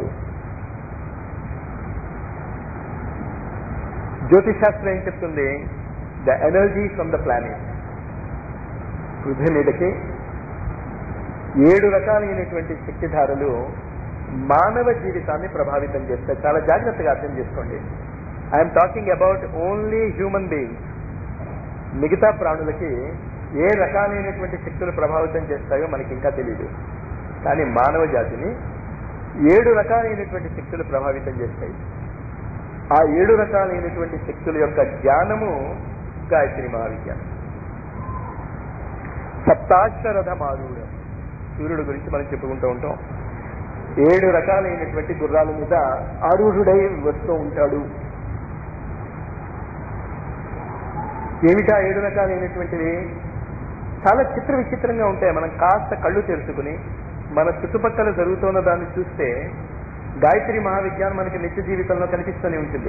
జ్యోతిష్ శాస్త్రం ఏం చెప్తుంది the energy from the planet పృథ్వీ మీదకి ఏడు రకాలైనటువంటి శక్తిధారలు మానవ జీవితాన్ని ప్రభావితం చేస్తాయి చాలా జాగ్రత్తగా అర్థం చేసుకోండి I'm talking about only human beings మిగతా ప్రాణులకి ఏ రకాలైనటువంటి శక్తులు ప్రభావితం చేస్తాయో మనకి ఇంకా తెలియదు కానీ మానవ జాతిని ఏడు రకాలైనటువంటి శక్తులు ప్రభావితం చేస్తాయి ఆ ఏడు రకాలైనటువంటి శక్తుల యొక్క జ్ఞానము గాయత్రి మహావిజ్ఞానం సప్తాశ్వరథ మారుడం సూర్యుడు గురించి మనం చెప్పుకుంటూ ఉంటాం ఏడు రకాలైనటువంటి గుర్రాల మీద ఆరూఢుడై వస్తూ ఉంటాడు ఏమిటా ఏడు రకాలైనటువంటివి చాలా చిత్ర విచిత్రంగా ఉంటాయి మనం కాస్త కళ్ళు తెరుచుకుని మన చుట్టుపక్కల జరుగుతున్న దాన్ని చూస్తే గాయత్రి మహావిజ్ఞానం మనకి నిత్య జీవితంలో కనిపిస్తూనే ఉంటుంది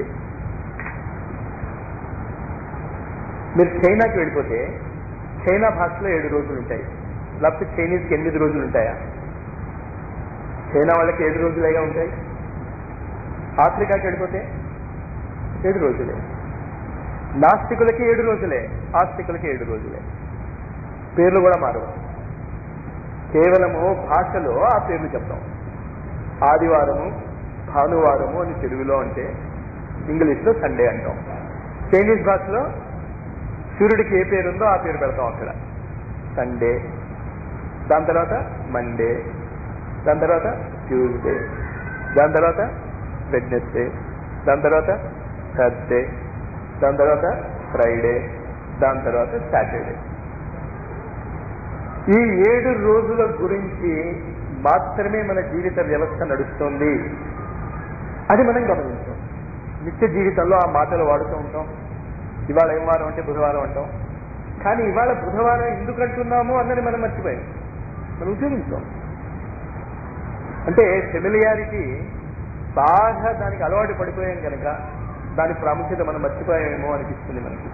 మీరు చైనాకి వెళ్ళిపోతే చైనా భాషలో ఏడు రోజులు ఉంటాయి లేకపోతే చైనీస్కి ఎనిమిది రోజులు ఉంటాయా చైనా వాళ్ళకి ఏడు రోజులేగా ఉంటాయి ఆఫ్రికాకి వెళ్ళిపోతే ఏడు రోజులే నాస్తికులకి ఏడు రోజులే ఆస్తికులకి ఏడు రోజులే పేర్లు కూడా మారవు కేవలము భాషలో ఆ పేర్లు చెప్తాం ఆదివారము భానువారము అని తెలుగులో అంటే ఇంగ్లీష్లో సండే అంటాం చైనీస్ భాషలో సూర్యుడికి ఏ పేరు ఉందో ఆ పేరు పెడతాం అక్కడ సండే దాని తర్వాత మండే దాని తర్వాత ట్యూస్డే దాని తర్వాత వెడ్నెస్డే దాని తర్వాత థర్స్డే దాని తర్వాత ఫ్రైడే దాని తర్వాత సాటర్డే ఈ ఏడు రోజుల గురించి మాత్రమే మన జీవిత వ్యవస్థ నడుస్తుంది అది మనం గమనించాం నిత్య జీవితంలో ఆ మాటలు వాడుతూ ఉంటాం ఇవాళ ఏం వారం అంటే బుధవారం అంటాం కానీ ఇవాళ బుధవారం ఎందుకు అంటున్నాము అన్నది మనం మర్చిపోయాం మనం ఉపయోగించాం అంటే ఫెమిలియారిటీ బాగా దానికి అలవాటు పడిపోయాం కనుక దాని ప్రాముఖ్యత మనం మర్చిపోయామేమో అనిపిస్తుంది మనకి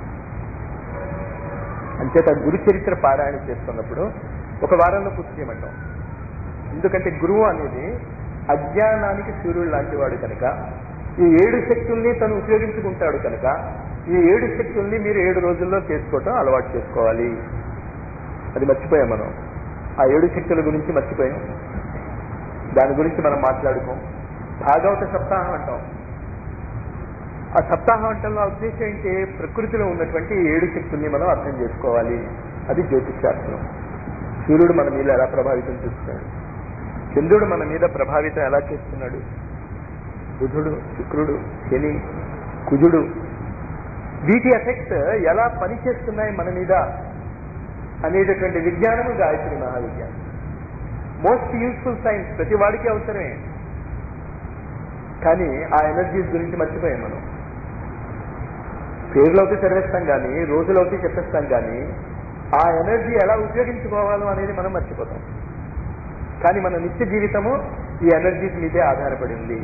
అంచేత గురు చరిత్ర పారాయణ చేస్తున్నప్పుడు ఒక వారంలో పూర్తి చేయమంటాం ఎందుకంటే గురువు అనేది అజ్ఞానానికి సూర్యుడు లాంటి వాడు కనుక ఈ ఏడు శక్తుల్ని తను ఉపయోగించుకుంటాడు కనుక ఈ ఏడు శక్తుల్ని మీరు ఏడు రోజుల్లో చేసుకోవటం అలవాటు చేసుకోవాలి అది మర్చిపోయాం మనం ఆ ఏడు శక్తుల గురించి మర్చిపోయాం దాని గురించి మనం మాట్లాడుకోం భాగవత సప్తాహం అంటాం ఆ సప్తాహం అంటంలో ఉద్దేశం ఏంటి ప్రకృతిలో ఉన్నటువంటి ఏడు శక్తుల్ని మనం అర్థం చేసుకోవాలి అది జ్యోతిష్ శాస్త్రం సూర్యుడు మన మీద ఎలా ప్రభావితం చేస్తున్నాడు చంద్రుడు మన మీద ప్రభావితం ఎలా చేస్తున్నాడు బుధుడు శుక్రుడు శని కుజుడు వీటి ఎఫెక్ట్ ఎలా పనిచేస్తున్నాయి మన మీద అనేటటువంటి విజ్ఞానము గాయత్రి మహావిజ్ఞానం మోస్ట్ యూస్ఫుల్ సైన్స్ ప్రతి వాడికి అవసరమే కానీ ఆ ఎనర్జీస్ గురించి మర్చిపోయాం మనం పేర్లవుతే చదివేస్తాం కానీ రోజులవుతే చెప్పేస్తాం కానీ ఆ ఎనర్జీ ఎలా ఉపయోగించుకోవాలో అనేది మనం మర్చిపోతాం కానీ మన నిత్య జీవితము ఈ ఎనర్జీస్ మీదే ఆధారపడి ఉంది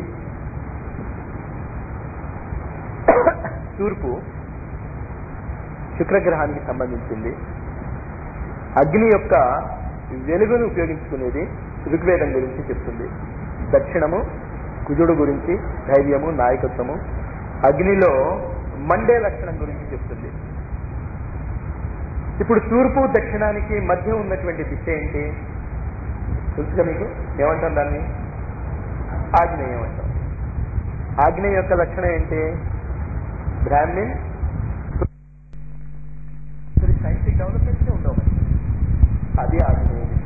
తూర్పు శుక్రగ్రహానికి సంబంధించింది అగ్ని యొక్క వెలుగును ఉపయోగించుకునేది ఋగ్వేదం గురించి చెప్తుంది దక్షిణము కుజుడు గురించి ధైర్యము నాయకత్వము అగ్నిలో మండే లక్షణం గురించి చెప్తుంది ఇప్పుడు తూర్పు దక్షిణానికి మధ్య ఉన్నటువంటి దిశ ఏంటి తెలుసుగా మీకు ఏమంటాం దాన్ని ఆగ్నేయం అంటాం ఆగ్నేయ యొక్క లక్షణం ఏంటి బ్రాహ్మిన్ సైంటిఫిక్ డెవలప్మెంట్స్ ఉండవు మనకి. అది ఆగ్నేయ దిశ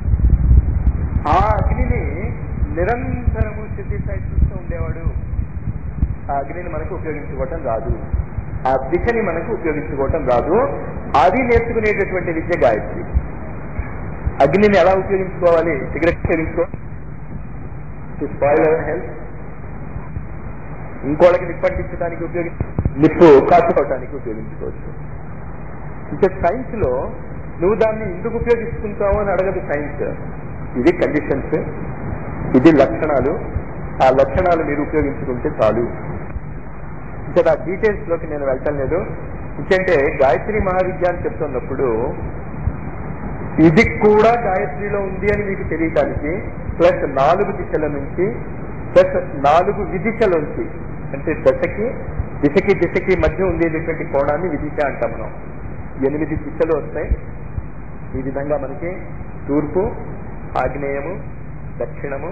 ఆ అగ్నిని నిరంతరము సింథసైజ్ చేస్తూ ఉండేవాడు ఆ అగ్నిని మనకు ఉపయోగించుకోవటం రాదు ఆ దిశని మనకు ఉపయోగించుకోవటం రాదు అది నేర్చుకునేటటువంటి విద్య గాయత్రి అగ్నిని ఎలా ఉపయోగించుకోవాలి సిగరెట్ సేవించుకో టు స్పాయిల్ అవర్ హెల్త్ ఇంకోళ్ళకి నిప్పంటించడానికి ఉపయోగించు నిప్పు కాచుకోవటానికి ఉపయోగించుకోవచ్చు ఇంకా సైన్స్ లో నువ్వు దాన్ని ఎందుకు ఉపయోగించుకుంటావు అని అడగదు సైన్స్ ఇది కండిషన్స్ ఇది లక్షణాలు ఆ లక్షణాలు మీరు ఉపయోగించుకుంటే చాలు ఇంకా ఆ డీటెయిల్స్ లోకి నేను వెళ్తాను లేదు ఇంకంటే గాయత్రి మహావిద్య అని చెప్తున్నప్పుడు ఇది కూడా గాయత్రిలో ఉంది అని మీకు తెలియటానికి ప్లస్ నాలుగు దిశల నుంచి ప్లస్ నాలుగు విదిశల నుంచి అంటే దశకి దిశకి దిశకి మధ్య ఉండేటటువంటి కోణాన్ని విదిశ అంటాం మనం ఎనిమిది దిశలు వస్తాయి ఈ విధంగా మనకి తూర్పు ఆగ్నేయము దక్షిణము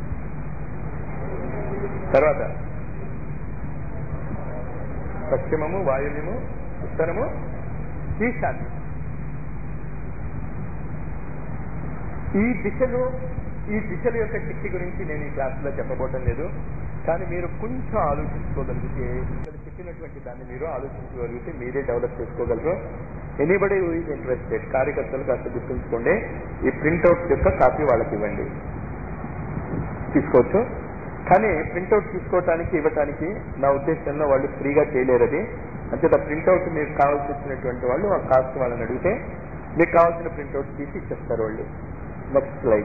తర్వాత పశ్చిమము వాయువ్యము ఉత్తరము ఈశాన్యం ఈ దిశలు ఈ దిశల యొక్క శక్తి గురించి నేను ఈ క్లాసులో చెప్పబోవటం లేదు కానీ మీరు కొంచెం ఆలోచించుకోగలిగితే ఇక్కడ చెప్పినటువంటి దాన్ని మీరు ఆలోచించుకోగలిగితే మీరే డెవలప్ చేసుకోగలరు ఎనీబడి హూ ఈజ్ ఇంట్రెస్టెడ్ కార్యకర్తలు కాస్త గుర్తుంచుకోండి ఈ ప్రింట్అవుట్స్ యొక్క కాపీ వాళ్ళకి ఇవ్వండి తీసుకోవచ్చు కానీ ప్రింట్అవుట్ తీసుకోవటానికి ఇవ్వటానికి నా ఉద్దేశంలో వాళ్ళు ఫ్రీగా చేయలేరు అది అంచేత ప్రింట్అవుట్ మీకు కావాల్సి వచ్చినటువంటి వాళ్ళు ఆ కాస్ట్ వాళ్ళని అడిగితే మీకు కావాల్సిన ప్రింట్అవుట్ తీసి ఇచ్చేస్తారు వాళ్ళు నెక్స్ట్ స్లైడ్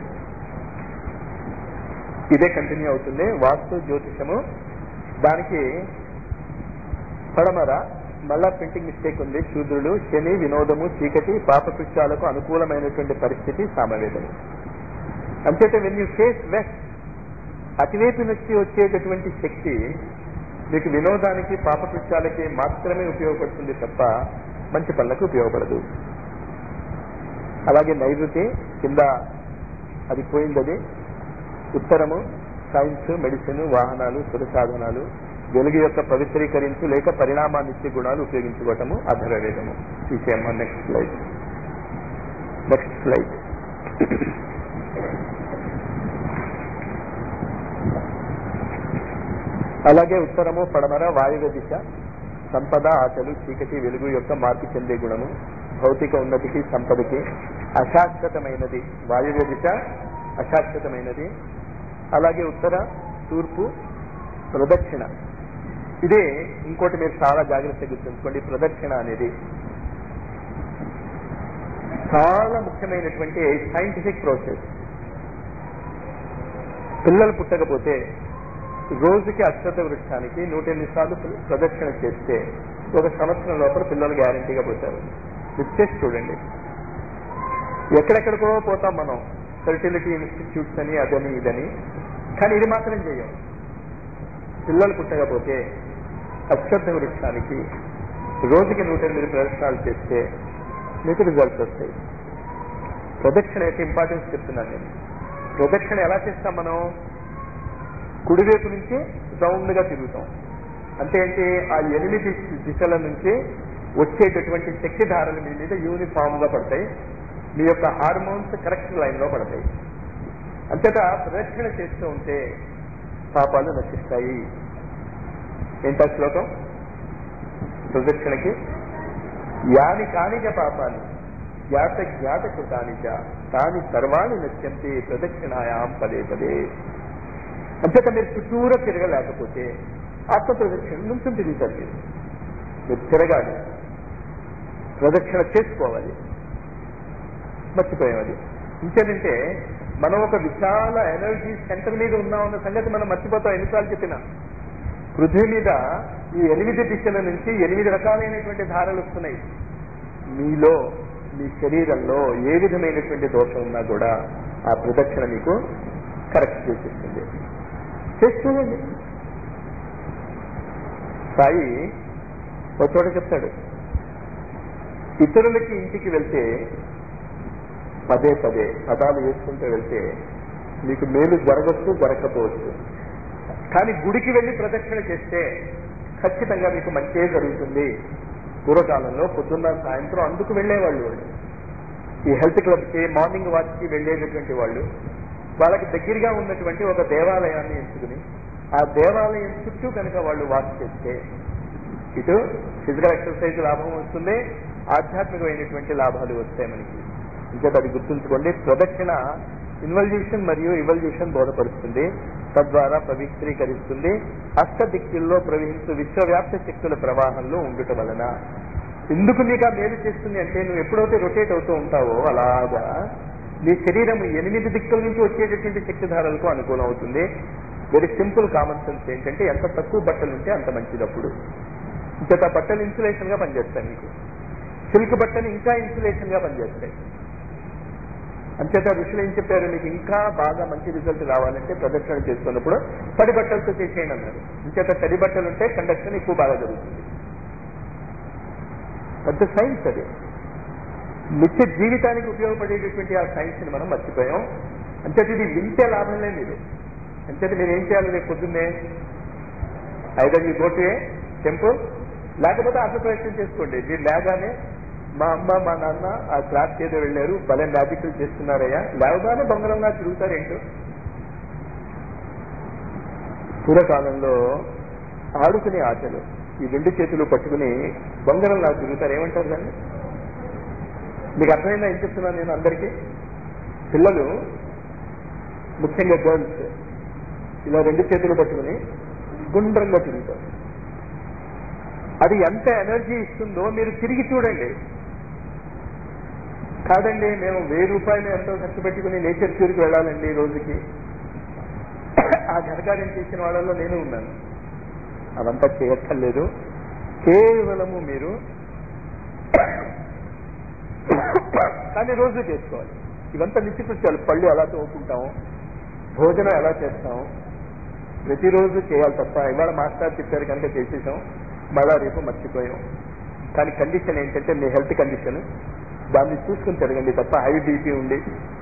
ఇదే కంటిన్యూ అవుతుంది వాస్తు జ్యోతిషము దానికి పడమర మళ్ళా ప్రింటింగ్ మిస్టేక్ ఉంది శూద్రుడు శని వినోదము చీకటి పాపకృత్యాలకు అనుకూలమైనటువంటి పరిస్థితి సామవేదము అంచేత వెన్ యూ ఫేస్ వెస్ట్ అటువైపు నుంచి వచ్చేటటువంటి శక్తి మీకు వినోదానికి పాపకృత్యాలకి మాత్రమే ఉపయోగపడుతుంది తప్ప మంచి పనులకు ఉపయోగపడదు అలాగే నైరుతి కింద అది పోయింది అది ఉత్తరము సైన్స్ మెడిసిన్ వాహనాలు సుర సాధనాలు వెలుగు యొక్క పవిత్రీకరించు లేక పరిణామాన్నిచ్చే గుణాలు ఉపయోగించుకోవటము అధరవేదము తీసేయమ్మా నెక్స్ట్ స్లైడ్ నెక్స్ట్ స్లైడ్ అలాగే ఉత్తరము పడమర వాయువ్య దిశ సంపద ఆశలు చీకటి వెలుగు యొక్క మార్పు చెందే గుణము భౌతిక ఉన్నతికి సంపదకి అశాశ్వతమైనది వాయువ్య దిశ అశాశ్వతమైనది అలాగే ఉత్తర తూర్పు ప్రదక్షిణ ఇదే ఇంకోటి మీరు చాలా జాగ్రత్తగా గుర్తుంచుకోండి ప్రదక్షిణ అనేది చాలా ముఖ్యమైనటువంటి సైంటిఫిక్ ప్రాసెస్ పిల్లలు పుట్టకపోతే రోజుకి అక్షత వృక్షానికి నూట ఎనిమిది సార్లు ప్రదక్షిణ చేస్తే ఒక సంవత్సరం లోపల పిల్లలు గ్యారంటీగా పోతారు ఇది చేసి చూడండి ఎక్కడెక్కడికో పోతాం మనం ఫెర్టిలిటీ ఇన్స్టిట్యూట్స్ అని అదని ఇదని కానీ ఇది మాత్రం చేయం పిల్లలు పుట్టకపోతే అక్షత వృక్షానికి రోజుకి నూట ఎనిమిది ప్రదక్షిణాలు చేస్తే మీకు రిజల్ట్స్ వస్తాయి ప్రదక్షిణ యొక్క ఇంపార్టెన్స్ చెప్తున్నాను నేను ప్రదక్షిణ ఎలా చేస్తాం మనం కుడివైపు నుంచి రౌండ్ గా తిరుగుతాం అంటే ఏంటి ఆ ఎనిమిది దిశల నుంచి వచ్చేటటువంటి శక్తి ధారలు మీ మీద యూనిఫామ్ గా పడతాయి మీ యొక్క హార్మోన్స్ కరెక్ట్ లైన్ లో పడతాయి అంతటా ప్రదక్షిణ చేస్తూ ఉంటే పాపాలు నశిస్తాయి ఏంటా శ్లోకం ప్రదక్షిణకి యాని కానిక పాపాలు జ్ఞాత జ్ఞాత కృతానిచ తాని సర్వాణి నశ్యంతి ప్రదక్షిణాయాం పదే పదే అంతేత మీరు చుట్టూరా తిరగలేకపోతే ఆత్మ ప్రదక్షిణ నుంచి తిరుగుతారు మీరు మీరు తిరగాలి ప్రదక్షిణ చేసుకోవాలి మర్చిపోయాం అది ఇంకేంటంటే మనం ఒక విశాల ఎనర్జీ సెంటర్ మీద ఉన్నామన్న సంగతి మనం మర్చిపోతాం ఎన్నిసార్లు చెప్పినా పృథ్వీ మీద ఈ ఎనిమిది దిశల నుంచి ఎనిమిది రకాలైనటువంటి ధారలు వస్తున్నాయి మీలో మీ శరీరంలో ఏ విధమైనటువంటి దోషం ఉన్నా కూడా ఆ ప్రదక్షిణ మీకు కరెక్ట్ చేసేస్తుంది చేస్తుందండి సాయి ఒక చోట చెప్తాడు ఇతరులకి ఇంటికి వెళ్తే పదే పదే పదాలు వేసుకుంటూ వెళ్తే మీకు మేలు జరగచ్చు జరగకపోవచ్చు కానీ గుడికి వెళ్ళి ప్రదక్షిణ చేస్తే ఖచ్చితంగా మీకు మంచే జరుగుతుంది పూర్వకాలంలో పొద్దున్న సాయంత్రం అందుకు వెళ్ళేవాళ్ళు వాళ్ళు ఈ హెల్త్ క్లబ్కి మార్నింగ్ వాచ్కి వెళ్ళేటటువంటి వాళ్ళు వాళ్ళకి దగ్గరగా ఉన్నటువంటి ఒక దేవాలయాన్ని ఎంచుకుని ఆ దేవాలయం చుట్టూ కనుక వాళ్ళు వాక్ చేస్తే ఇటు ఫిజికల్ ఎక్సర్సైజ్ లాభం వస్తుంది ఆధ్యాత్మికమైనటువంటి లాభాలు వస్తాయి మనకి ఇంకా అది గుర్తుంచుకోండి ప్రదక్షిణ ఇన్వల్యూషన్ మరియు ఇవల్యూషన్ బోధపరుస్తుంది తద్వారా పవిత్రీకరిస్తుంది అష్ట దిక్కుల్లో ప్రవహించు విశ్వవ్యాప్త శక్తుల ప్రవాహంలో ఉండుట వలన ఎందుకు నీకు ఆ మేలు చేస్తుంది అంటే నువ్వు ఎప్పుడైతే రొటేట్ అవుతూ ఉంటావో అలాగా నీ శరీరం ఎనిమిది దిక్కుల నుంచి వచ్చేటటువంటి శక్తిధారలకు అనుకూలం అవుతుంది వెరీ సింపుల్ కామన్ సెన్స్ ఏంటంటే ఎంత తక్కువ బట్టలు ఉంటే అంత మంచిదప్పుడు ఇంకొక బట్టలు ఇన్సులేషన్ గా పనిచేస్తాయి మీకు సిల్క్ బట్టలు ఇంకా ఇన్సులేషన్ గా పనిచేస్తాయి అంచేత ఋషులు ఏం చెప్పారు మీకు ఇంకా బాగా మంచి రిజల్ట్ రావాలంటే ప్రదక్షిణ చేసుకున్నప్పుడు తడి బట్టలతో చేసేయండి అన్నారు ఇంచేత తడి బట్టలు ఉంటే కండక్షన్ ఎక్కువ బాగా జరుగుతుంది పెద్ద సైన్స్ అది నిత్య జీవితానికి ఉపయోగపడేటటువంటి ఆ సైన్స్ ని మనం మర్చిపోయాం అంచేత ఇది వింటే లాభంలే మీరు అంచేత మీరు ఏం చేయాలి రేపు పొద్దున్నే either you go to a temple లేకపోతే అర్థ ప్రయత్నం చేసుకోండి మీరు లేగానే మా అమ్మ మా నాన్న ఆ క్లాస్ ఏదో వెళ్ళారు భలే మ్యాజిక్లు చేస్తున్నారయ్యా లేవగానే బొంగరంగా తిరుగుతారేంటో పూర్వకాలంలో ఆడుకునే ఆటలు ఈ రెండు చేతులు పట్టుకుని బొంగరంలా తిరుగుతారు ఏమంటారు దాన్ని మీకు అర్థమైందా ఏం చెప్తున్నాను నేను అందరికీ పిల్లలు ముఖ్యంగా గర్ల్స్ ఇలా రెండు చేతులు పట్టుకుని గుండ్రంగా తిరుగుతారు అది ఎంత ఎనర్జీ ఇస్తుందో మీరు తిరిగి చూడండి కాదండి మేము వెయ్యి రూపాయలు ఎంతో ఖర్చు పెట్టుకుని నేచర్ క్యూర్కి వెళ్ళాలండి రోజుకి ఆ ఘనకార్యం చేసిన వాళ్ళలో నేను ఉన్నాను అవంతా చేయక్కర్లేదు కేవలము మీరు కానీ రోజు చేసుకోవాలి ఇవంతా నిత్యకృత్యాలు పళ్ళు ఎలా తోముకుంటాము భోజనం ఎలా చేస్తాము ప్రతిరోజు చేయాలి తప్ప ఇవాళ మాస్టర్ చెప్పారు కనుక చేసేసాం మళ్ళా రేపు మర్చిపోయాం కానీ కండిషన్ ఏంటంటే మీ హెల్త్ కండిషన్ దాన్ని చూసుకుని తిరగండి తప్ప హై బీపీ ఉండి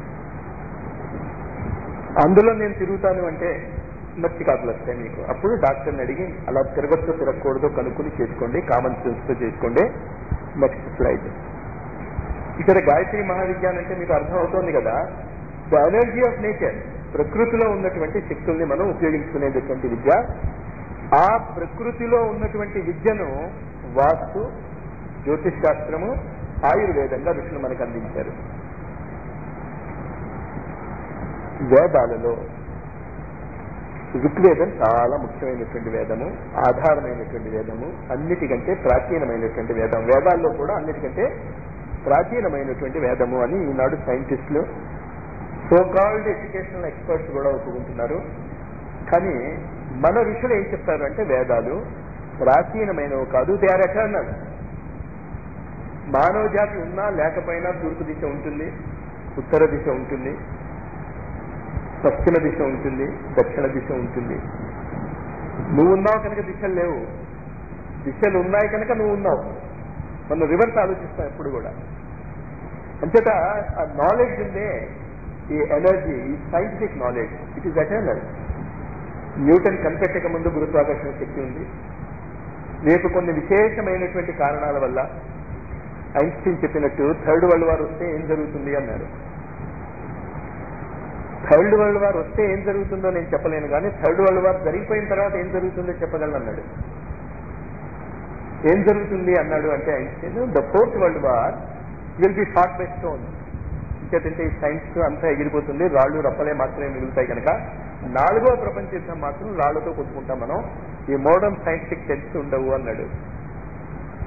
అందులో నేను తిరుగుతాను అంటే మర్చికాకులు వస్తాయి మీకు అప్పుడు డాక్టర్ని అడిగి అలా తిరగచ్చో తిరగకూడదో కనుక్కుని చేసుకోండి కామన్ సెన్స్ తో చేసుకోండి నెక్స్ట్ స్లైడ్ ఇక్కడ గాయత్రి మహావిజ్ఞానం అంటే మీకు అర్థం అవుతోంది కదా ద ఎనర్జీ ఆఫ్ నేచర్ ప్రకృతిలో ఉన్నటువంటి శక్తుల్ని మనం ఉపయోగించుకునేటటువంటి విద్య ఆ ప్రకృతిలో ఉన్నటువంటి విద్యను వాస్తు జ్యోతిష్ శాస్త్రము ఆయుర్వేదంగా ఋషులు మనకు అందించారు వేదాలలో ఋగ్వేదం చాలా ముఖ్యమైనటువంటి వేదము ఆధారమైనటువంటి వేదము అన్నిటికంటే ప్రాచీనమైనటువంటి వేదం వేదాల్లో కూడా అన్నిటికంటే ప్రాచీనమైనటువంటి వేదము అని ఈనాడు సైంటిస్టులు సో కాల్డ్ ఎడ్యుకేషనల్ ఎక్స్పర్ట్స్ కూడా ఒప్పుకుంటున్నారు కానీ మన ఋషులు ఏం చెప్తారు అంటే వేదాలు ప్రాచీనమైనవి కాదు దే ఆర్ ఎటర్నల్ మానవ జాతి ఉన్నా లేకపోయినా తూర్పు దిశ ఉంటుంది ఉత్తర దిశ ఉంటుంది పశ్చిమ దిశ ఉంటుంది దక్షిణ దిశ ఉంటుంది నువ్వు ఉన్నావు కనుక దిశలు లేవు దిశలు ఉన్నాయి కనుక నువ్వు ఉన్నావు మనం రివర్స్ ఆలోచిస్తాం ఎప్పుడు కూడా అంచేత ఆ నాలెడ్జ్ ఉందే ఈ ఎనర్జీ ఈ scientific knowledge it is eternal Newton కనిపెట్టక ముందు గురుత్వాకర్షణ శక్తి ఉంది రేపు కొన్ని విశేషమైనటువంటి కారణాల వల్ల ఐన్స్టీన్ చెప్పినట్టు థర్డ్ వరల్డ్ వార్ వస్తే ఏం జరుగుతుంది అన్నారు థర్డ్ వరల్డ్ వార్ వస్తే ఏం జరుగుతుందో నేను చెప్పలేను కానీ థర్డ్ వరల్డ్ వార్ జరిగిపోయిన తర్వాత ఏం జరుగుతుందో చెప్పగలను అన్నాడు ఏం జరుగుతుంది అన్నాడు అంటే Einstein the fourth world war will be fought by stone ఇంకేంటంటే ఈ సైన్స్ అంతా ఎగిరిపోతుంది రాళ్ళు రప్పలే మాత్రమే మిగులుతాయి కనుక నాలుగో ప్రపంచ యుద్ధం మాత్రం రాళ్లతో కొట్టుకుంటాం మనం ఈ మోడర్న్ సైంటిఫిక్ టెక్స్ట్ ఉండవు అన్నాడు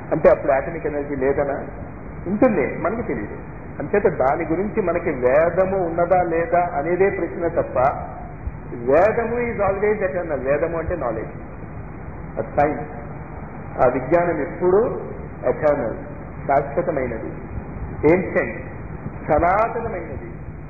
అంటే అప్పుడు ఆటమిక్ ఎనర్జీ లేదనా ఉంటుంది మనకి తెలియదు అంచేత దాని గురించి మనకి వేదము ఉన్నదా లేదా అనేదే ప్రశ్న తప్ప వేదము ఈజ్ ఆల్వేజ్ ఎటర్నల్ వేదము అంటే నాలెడ్జ్ సైన్స్ ఆ విజ్ఞానం ఎప్పుడూ ఎటర్నల్ శాశ్వతమైనది ఏన్షియంట్ సనాతనమైనది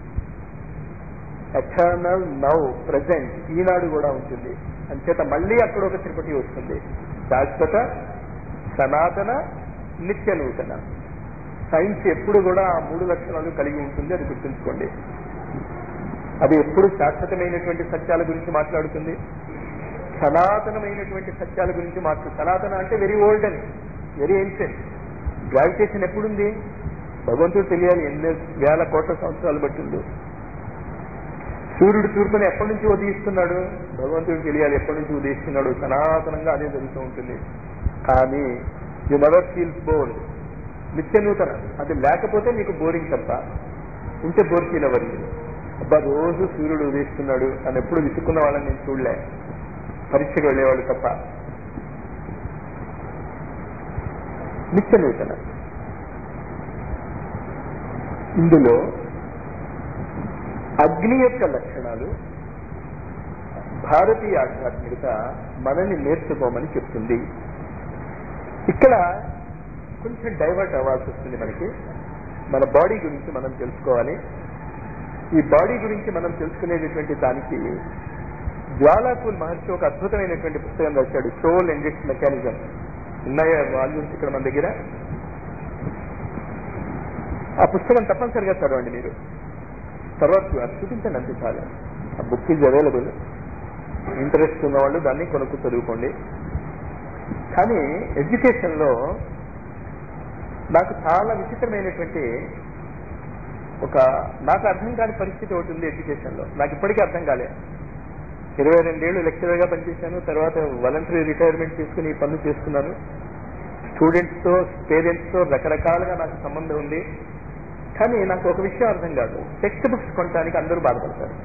ఎటర్నల్ నౌ ప్రజెంట్ ఈనాడు కూడా ఉంటుంది అంచేత మళ్ళీ అక్కడ ఒక తిరుపతి వస్తుంది శాశ్వత సనాతన నిత్య నూతన సైన్స్ ఎప్పుడు కూడా ఆ మూడు లక్షణాలు కలిగి ఉంటుంది అది గుర్తుంచుకోండి అది ఎప్పుడు శాశ్వతమైనటువంటి సత్యాల గురించి మాట్లాడుతుంది సనాతనమైనటువంటి సత్యాల గురించి మాట్లాడు సనాతన అంటే వెరీ ఓల్డ్ అని వెరీ ఏన్షియంట్ గ్రావిటేషన్ ఎప్పుడుంది భగవంతుడు తెలియాలి ఎన్ని వేల కోట్ల సంవత్సరాలు పట్టిందో సూర్యుడు తూర్పుని ఎప్పటి నుంచి ఉదయిస్తున్నాడు భగవంతుడు తెలియాలి ఎప్పటి నుంచి ఉదయిస్తున్నాడు సనాతనంగా అదే జరుగుతూ ఉంటుంది కానీ యు నెవర్ ఫీల్స్ బోర్ నిత్య నూతన అది లేకపోతే మీకు బోరింగ్ తప్ప ఉంటే బోర్ ఫీల్ అవ్వరు మీరు అబ్బా రోజు సూర్యుడు ఉదయిస్తున్నాడు అని ఎప్పుడు విసుక్కున్న వాళ్ళని నేను చూడలే పరీక్షకు వెళ్ళేవాళ్ళు తప్ప నిత్య నూతన ఇందులో అగ్ని యొక్క లక్షణాలు భారతీయ ఆధ్యాత్మికత మనల్ని నేర్చుకోమని చెప్తుంది ఇక్కడ కొంచెం డైవర్ట్ అవ్వాల్సి వస్తుంది మనకి మన బాడీ గురించి మనం తెలుసుకోవాలి ఈ బాడీ గురించి మనం తెలుసుకునేటటువంటి దానికి జ్వాలాపూల్ మహర్షి ఒక అద్భుతమైనటువంటి పుస్తకం రాశాడు సోల్ అండ్ ఇట్స్ మెకానిజం ఉన్నాయా వాల్యూమ్స్ ఇక్కడ మన దగ్గర ఆ పుస్తకం తప్పనిసరిగా చదవండి మీరు తర్వాత అది చూపించండి అంతే చాలు ఆ బుక్ ఈజ్ అవైలబుల్ ఇంట్రెస్ట్ ఉన్న వాళ్ళు దాన్ని కొనుక్కు చదువుకోండి కానీ ఎడ్యుకేషన్లో నాకు చాలా విచిత్రమైనటువంటి ఒక నాకు అర్థం కాని పరిస్థితి ఒకటి ఉంది ఎడ్యుకేషన్లో నాకు ఇప్పటికీ అర్థం కాలే ఇరవై రెండేళ్లు లెక్చరర్గా పనిచేశాను తర్వాత వాలంటరీ రిటైర్మెంట్ తీసుకుని ఈ పనులు చేస్తున్నాను స్టూడెంట్స్తో పేరెంట్స్తో రకరకాలుగా నాకు సంబంధం ఉంది కానీ నాకు ఒక విషయం అర్థం కాదు టెక్స్ట్ బుక్స్ కొనడానికి అందరూ బాధపడతారు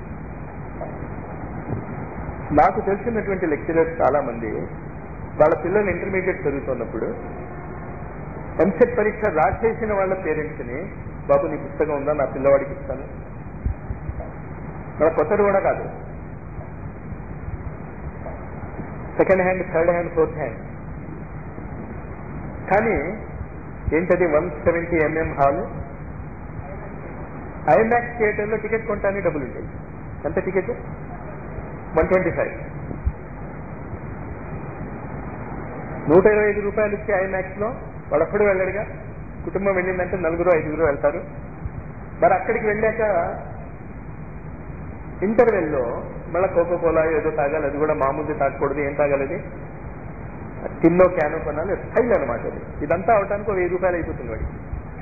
నాకు తెలిసినటువంటి లెక్చరర్స్ చాలా మంది వాళ్ళ పిల్లలు ఇంటర్మీడియట్ చదువుతున్నప్పుడు ఎంసెట్ పరీక్ష రాసేసిన వాళ్ళ పేరెంట్స్ ని బాబు నీ పుస్తకం ఉందా నా పిల్లవాడికి ఇస్తాను మన కొత్తది కూడా కాదు second hand third hand fourth hand కానీ ఏంటది one seventy MM hall IMAX థియేటర్లో టికెట్ కొనడానికి డబ్బులు ఉంటాయి ఎంత టికెట్ వన్ ట్వంటీ ఫైవ్ నూట ఇరవై ఐదు రూపాయలు ఇచ్చే ఐమాక్స్ లో వాడొక్కడు వెళ్ళాడుగా కుటుంబం వెళ్ళిందంటే నలుగురు ఐదుగురు వెళ్తారు మరి అక్కడికి వెళ్ళాక ఇంటర్వెల్లో మళ్ళీ కోకో కోలా ఏదో తాగాలి అది కూడా మామూలుది తాగకూడదు ఏం తాగాలి అది టిన్నో క్యానో కొనాలి స్టైల్ అనమాట అది ఇదంతా అవటానికి ఒక వెయ్యి రూపాయలు అయిపోతుంది వాడికి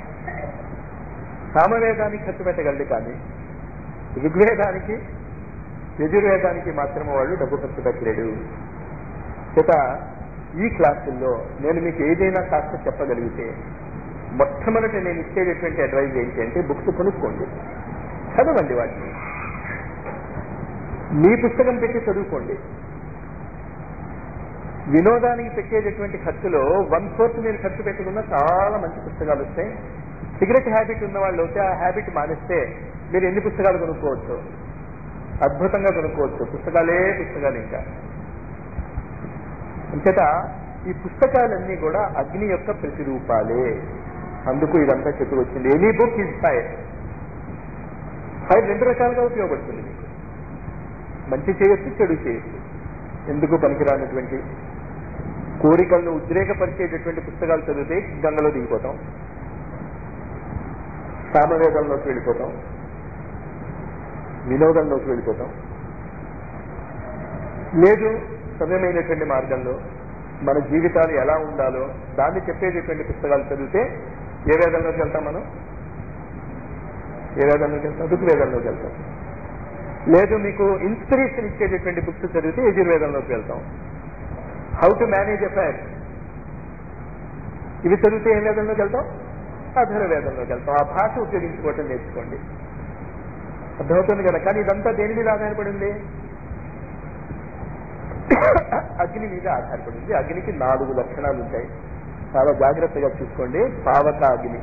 సామవేదానికి ఖర్చు పెట్టగలడు కానీ ఋగ్వేదానికి యజుర్వేదానికి మాత్రమే వాళ్ళు డబ్బు ఖర్చు పెట్టలేడు చేత ఈ క్లాసుల్లో నేను మీకు ఏదైనా కాస్త చెప్పగలిగితే మొట్టమొదటి నేను ఇచ్చేటటువంటి అడ్వైజ్ ఏంటి అంటే బుక్స్ కొనుక్కోండి చదవండి వాటిని మీ పుస్తకం పెట్టి చదువుకోండి వినోదానికి పెట్టేటటువంటి ఖర్చులో వన్ ఫోర్త్ మీరు ఖర్చు పెట్టుకున్న చాలా మంచి పుస్తకాలు వస్తాయి సిగరెట్ హ్యాబిట్ ఉన్న వాళ్ళు అయితే ఆ హ్యాబిట్ మానేస్తే మీరు ఎన్ని పుస్తకాలు కొనుక్కోవచ్చు అద్భుతంగా కొనుక్కోవచ్చు పుస్తకాలే పుస్తకాలు ఇంకా అంచేత ఈ పుస్తకాలన్నీ కూడా అగ్ని యొక్క ప్రతిరూపాలే అందుకు ఇదంతా చెప్పి వచ్చింది any book is fire fire రెండు రకాలుగా ఉపయోగపడుతుంది మీకు మంచి చేయొచ్చు చెడు చేయొచ్చు ఎందుకు పనికిరానటువంటి కోరికలను ఉద్రేకపరిచేటటువంటి పుస్తకాలు చదివితే గంగలో దిగిపోతాం సామవేదంలోకి వెళ్ళిపోతాం వినోదంలోకి వెళ్ళిపోతాం లేదు సవ్యమైనటువంటి మార్గంలో మన జీవితాలు ఎలా ఉండాలో దాన్ని చెప్పేటటువంటి పుస్తకాలు చదివితే ఏ వేదంలోకి వెళ్తాం మనం ఏ వేదంలోకి వెళ్తాం ఋగ్వేదంలోకి వెళ్తాం లేదు మీకు ఇన్స్పిరేషన్ ఇచ్చేటటువంటి బుక్స్ చదివితే యజుర్వేదంలోకి వెళ్తాం హౌ టు మేనేజ్ అఫైర్స్ ఇవి చదివితే ఏ వేదంలోకి వెళ్తాం అధర వేదంలోకి వెళ్తాం ఆ భాష ఉపయోగించుకోవటం నేర్చుకోండి అర్థమవుతుంది కదా కానీ ఇదంతా దేని మీద ఆధారపడింది అగ్ని మీద ఆధారపడింది అగ్నికి నాలుగు లక్షణాలు ఉంటాయి చాలా జాగ్రత్తగా చూసుకోండి పావక అగ్ని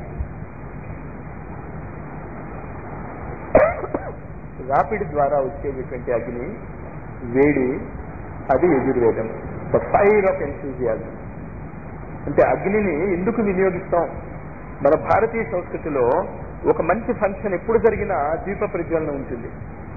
రాపిడి ద్వారా వచ్చేటటువంటి అగ్ని వేడి అది యజుర్వేదం ద ఫైర్ ఆఫ్ ఎన్సూజియాజం అంటే అగ్నిని ఎందుకు వినియోగిస్తాం మన భారతీయ సంస్కృతిలో ఒక మంచి ఫంక్షన్ ఎప్పుడు జరిగినా దీప ప్రజ్వలన ఉంటుంది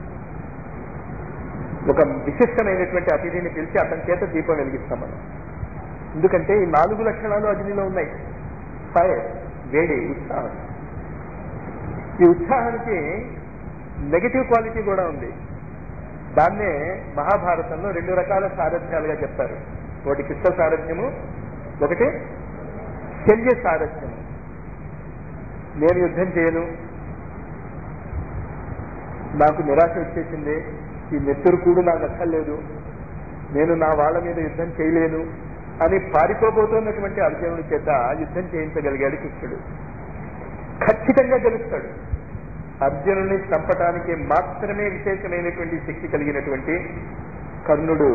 ఒక విశిష్టమైనటువంటి అతిథిని పిలిచి అతని చేత దీపం వెలిగిస్తాం మనం ఎందుకంటే ఈ నాలుగు లక్షణాలు అగ్నిలో ఉన్నాయి ఫైర్ వేడి ఉత్సాహం ఈ ఉత్సాహానికి నెగటివ్ క్వాలిటీ కూడా ఉంది దాన్నే మహాభారతంలో రెండు రకాల సారథ్యాలుగా చెప్తారు ఒకటి కృష్ణ సారథ్యము ఒకటి శల్య సారథ్యము నేను యుద్ధం చేయను నాకు నిరాశ వచ్చేసింది ఈ నెత్తురు కూడా నాకు అక్కర్లేదు నేను నా వాళ్ళ మీద యుద్ధం చేయలేను అని పారిపోబోతున్నటువంటి అర్జునుడి చేత యుద్ధం చేయించగలిగాడు కృష్ణుడు ఖచ్చితంగా గెలుస్తాడు అర్జునుడిని చంపటానికి మాత్రమే విశేషమైనటువంటి శక్తి కలిగినటువంటి కర్ణుడు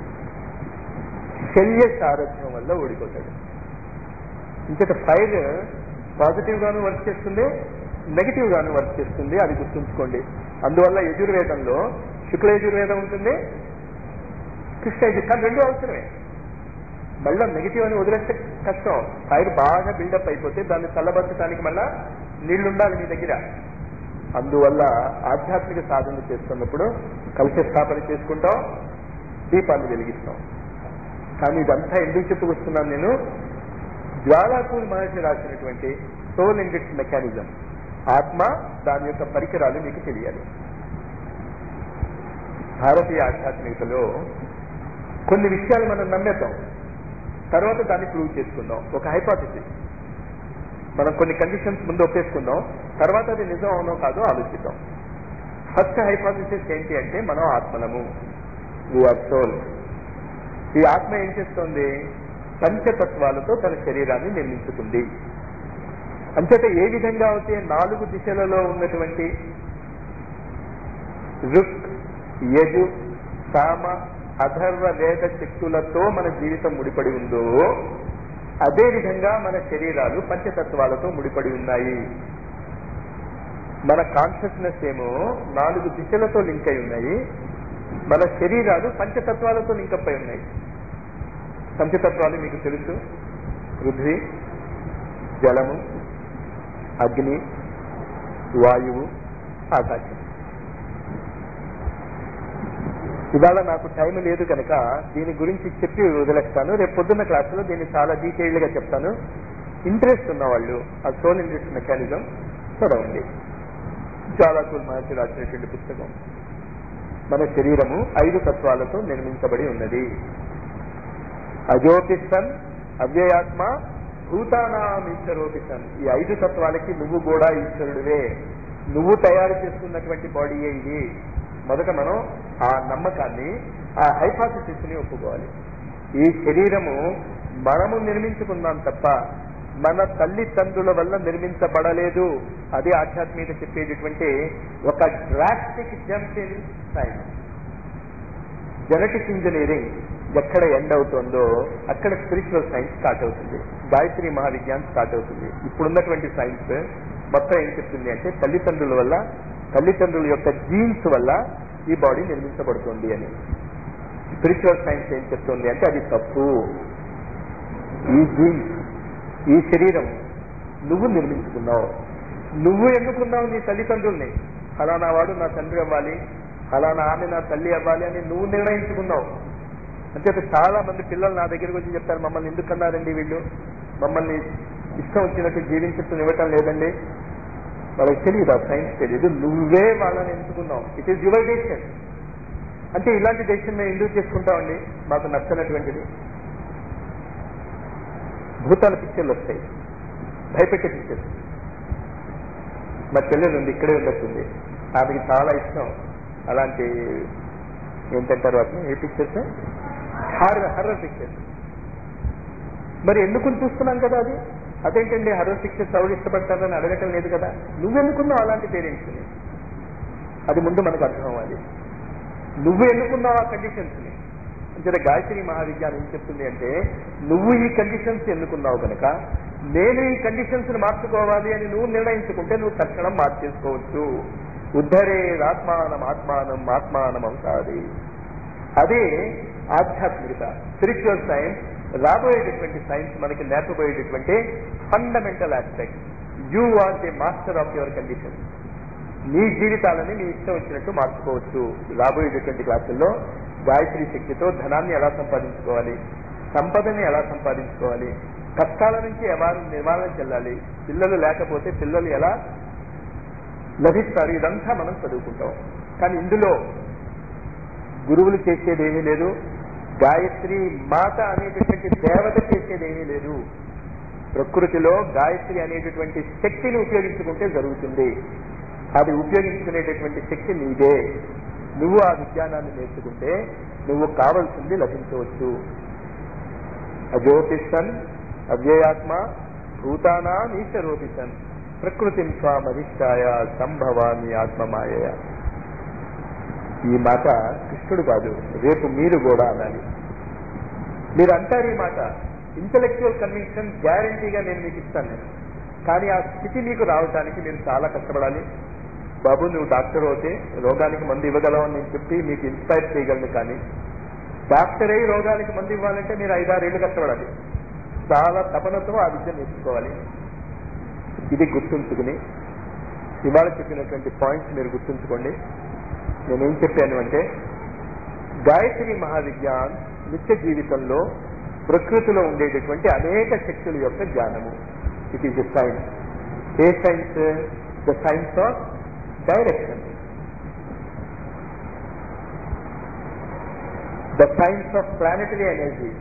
శల్య సారథ్యం వల్ల ఓడిపోతాడు ఇంకట ఫైర్ పాజిటివ్ గాను వర్క్ చేస్తుంది నెగిటివ్ గాను వర్క్ చేస్తుంది అది గుర్తుంచుకోండి అందువల్ల యజుర్వేదంలో శుక్ల యజుర్వేదం ఉంటుంది కృష్ణ యజుర్ కానీ రెండు అవసరమే మళ్ళా నెగిటివ్ అని వదిలేస్తే కష్టం ఫైర్ బాగా బిల్డప్ అయిపోతే దాన్ని చల్లబరచడానికి మళ్ళా నీళ్లుండాలి మీ దగ్గర అందువల్ల ఆధ్యాత్మిక సాధన చేస్తున్నప్పుడు కలశ స్థాపన చేసుకుంటాం దీపాన్ని వెలిగిస్తాం కానీ ఇదంతా ఎందుకు చెప్పుకొస్తున్నాను నేను జ్వాలాకూల్ మహర్షి రాసినటువంటి సోల్ ఇండిక్స్ మెకానిజం ఆత్మ దాని యొక్క పరికరాలు మీకు తెలియాలి భారతీయ ఆధ్యాత్మికతలో కొన్ని విషయాలు మనం నమ్మేద్దాం తర్వాత దాన్ని ప్రూవ్ చేసుకుందాం ఒక హైపాథిసిస్ మనం కొన్ని కండిషన్స్ ముందు ఒప్పేసుకుందాం తర్వాత అది నిజం అవునో కాదో ఆలోచిద్దాం ఫస్ట్ హైపాథిసిస్ ఏంటి అంటే మనం ఆత్మలము వీఆర్ సోల్ ఈ ఆత్మ ఏం చేస్తోంది పంచతత్వాలతో తన శరీరాన్ని నిర్మించుకుంది అంచేత ఏ విధంగా అయితే నాలుగు దిశలలో ఉన్నటువంటి రుక్ యజు సామ అధర్వ వేద శక్తులతో మన జీవితం ముడిపడి ఉందో అదే విధంగా మన శరీరాలు పంచతత్వాలతో ముడిపడి ఉన్నాయి మన కాన్షియస్నెస్ ఏమో నాలుగు దిశలతో లింక్ అయి ఉన్నాయి మన శరీరాలు పంచతత్వాలతో లింకప్ అయి ఉన్నాయి పంచతత్వాలు మీకు తెలుసు పృథ్వీ జలము అగ్ని వాయువు ఆకాశం ఇవాళ నాకు టైం లేదు కనుక దీని గురించి చెప్పి వదిలేస్తాను రేపు పొద్దున్న క్లాసులో దీన్ని చాలా డీటెయిల్డ్ గా చెప్తాను ఇంట్రెస్ట్ ఉన్న వాళ్ళు ఆ సోల్ ఇంట్రెస్ట్ మెకానిజం చదవండి జ్వాలాకుల్ మహర్షి రాసినటువంటి పుస్తకం మన శరీరము ఐదు తత్వాలతో నిర్మించబడి ఉన్నది అజోపిసన్ అవ్యయాత్మ భూతానాం ఈశ్వరోపిసన్ ఈ ఐదు తత్వాలకి నువ్వు కూడా ఈశ్వరుడివే నువ్వు తయారు చేసుకున్నటువంటి బాడీయే ఇది మొదట మనం ఆ నమ్మకాన్ని ఆ హైపాథసిస్ ని ఒప్పుకోవాలి ఈ శరీరము మనము నిర్మించుకున్నాం తప్ప మన తల్లిదండ్రుల వల్ల నిర్మించబడలేదు అది ఆధ్యాత్మికత చెప్పేటటువంటి ఒక drastic jump in science genetic engineering ఎక్కడ ఎండ్ అవుతుందో అక్కడ స్పిరిచువల్ సైన్స్ స్టార్ట్ అవుతుంది గాయత్రి మహావిజ్ఞానం స్టార్ట్ అవుతుంది ఇప్పుడున్నటువంటి సైన్స్ మొత్తం ఏం చెప్తుంది అంటే తల్లిదండ్రుల వల్ల తల్లిదండ్రుల యొక్క జీన్స్ వల్ల ఈ బాడీ నిర్మించబడుతుంది అని స్పిరిచువల్ సైన్స్ ఏం చెప్తుంది అంటే అది తప్పు ఈ జీన్స్ ఈ శరీరం నువ్వు నిర్మించుకున్నావు నువ్వు ఎన్నుకున్నావు నీ తల్లిదండ్రుల్ని ఫలానా వాడు నా తండ్రి అవ్వాలి ఫలానా ఆమె నా తల్లి అవ్వాలి అని నువ్వు నిర్ణయించుకున్నావు అంటే చాలా మంది పిల్లలు నా దగ్గరికి వచ్చి చెప్తారు మమ్మల్ని ఎందుకు అన్నారండి వీళ్ళు మమ్మల్ని ఇష్టం వచ్చినట్టు జీవించట్టు ఇవ్వటం లేదండి వాళ్ళకి తెలియదు ఆ సైన్స్ తెలియదు నువ్వే వాళ్ళని ఎంచుకున్నావు ఇట్ ఈస్ యువర్ డెసిషన్ అంటే ఇలాంటి డెసిషన్ మేము ఎందుకు చేసుకుంటామండి మాకు నచ్చనటువంటిది భూతాల పిక్చర్లు వస్తాయి భయపెట్టే పిక్చర్స్ మా చెల్లెలు ఉంది ఇక్కడే ఉండొచ్చింది ఆమెకి చాలా ఇష్టం అలాంటి ఏంటంటారు వాటిని ఏ పిక్చర్స్ హర్రర్ హర్రర్ పిక్చర్స్ మరి ఎందుకు చూస్తున్నాం కదా అది అదేంటండి హర్రర్ పిక్చర్స్ ఎవరు ఇష్టపడతారని అడగటం లేదు కదా నువ్వెన్నుకున్నావు అలాంటి పేరెంట్స్ని అది ముందు మనకు అర్థం అవ్వాలి నువ్వు ఎన్నుకున్నావు ఆ కండిషన్స్ ని ఇక్కడ గాయత్రి మహావిజ్ఞానం ఏం చెప్తుంది అంటే నువ్వు ఈ కండిషన్స్ ఎన్నుకున్నావు కనుక నేను ఈ కండిషన్స్ మార్చుకోవాలి అని నువ్వు నిర్ణయించుకుంటే నువ్వు తక్షణం మార్చేసుకోవచ్చు ఉద్ధరే ఆత్మానం ఆత్మానం ఆత్మానం అవుతాది అదే ఆధ్యాత్మికత స్పిరిచువల్ సైన్స్ రాబోయేటటువంటి సైన్స్ మనకి నేర్పబోయేటటువంటి fundamental aspect you are the master of your condition నీ జీవితాలని నీ ఇష్టం వచ్చినట్టు మార్చుకోవచ్చు రాబోయేటటువంటి క్లాసుల్లో గాయత్రి శక్తితో ధనాన్ని ఎలా సంపాదించుకోవాలి సంపదని ఎలా సంపాదించుకోవాలి కష్టాల నుంచి ఎలా నివారణ చెల్లాలి పిల్లలు లేకపోతే పిల్లలు ఎలా లభిస్తారు ఇదంతా మనం చదువుకుంటాం కానీ ఇందులో గురువులు చేసేది ఏమీ లేదు గాయత్రి మాత అనేటటువంటి దేవత చేసేది ఏమీ లేదు ప్రకృతిలో గాయత్రి అనేటటువంటి శక్తిని ఉపయోగించుకుంటే జరుగుతుంది అది ఉపయోగించుకునేటటువంటి శక్తి నీదే నువ్వు ఆ విజ్ఞానాన్ని నేర్చుకుంటే నువ్వు కావలసింది లభించవచ్చు అజ్యోతిషన్ అవ్యయాత్మ భూతానా ఈశ్వరోతిషన్ ప్రకృతిని స్వామధిష్టాయ సంభవామి ఆత్మమాయ ఈ మాట కృష్ణుడు కాదు రేపు మీరు కూడా అనాలి మీరు అంటారు ఈ మాట ఇంటలెక్చువల్ కన్విక్షన్ గ్యారంటీగా నేను మీకు ఇస్తాను నేను కానీ ఆ స్థితి మీకు రావడానికి మీరు చాలా కష్టపడాలి బాబు నువ్వు డాక్టర్ అవుతే రోగానికి మందు ఇవ్వగలవు అని నేను చెప్పి మీకు ఇన్స్పైర్ చేయగలను కానీ డాక్టర్ అయి రోగానికి మందు ఇవ్వాలంటే మీరు ఐదారేళ్లు కష్టపడాలి చాలా తపనతో ఆ విద్య నేర్చుకోవాలి ఇది గుర్తుంచుకుని ఇవాళ చెప్పినటువంటి పాయింట్స్ మీరు గుర్తుంచుకోండి నేనేం చెప్పాను అంటే గాయత్రి మహావిజ్ఞాన్ నిత్య జీవితంలో ప్రకృతిలో ఉండేటటువంటి అనేక శక్తుల యొక్క జ్ఞానము it is a science a science the science of direction the science of planetary energy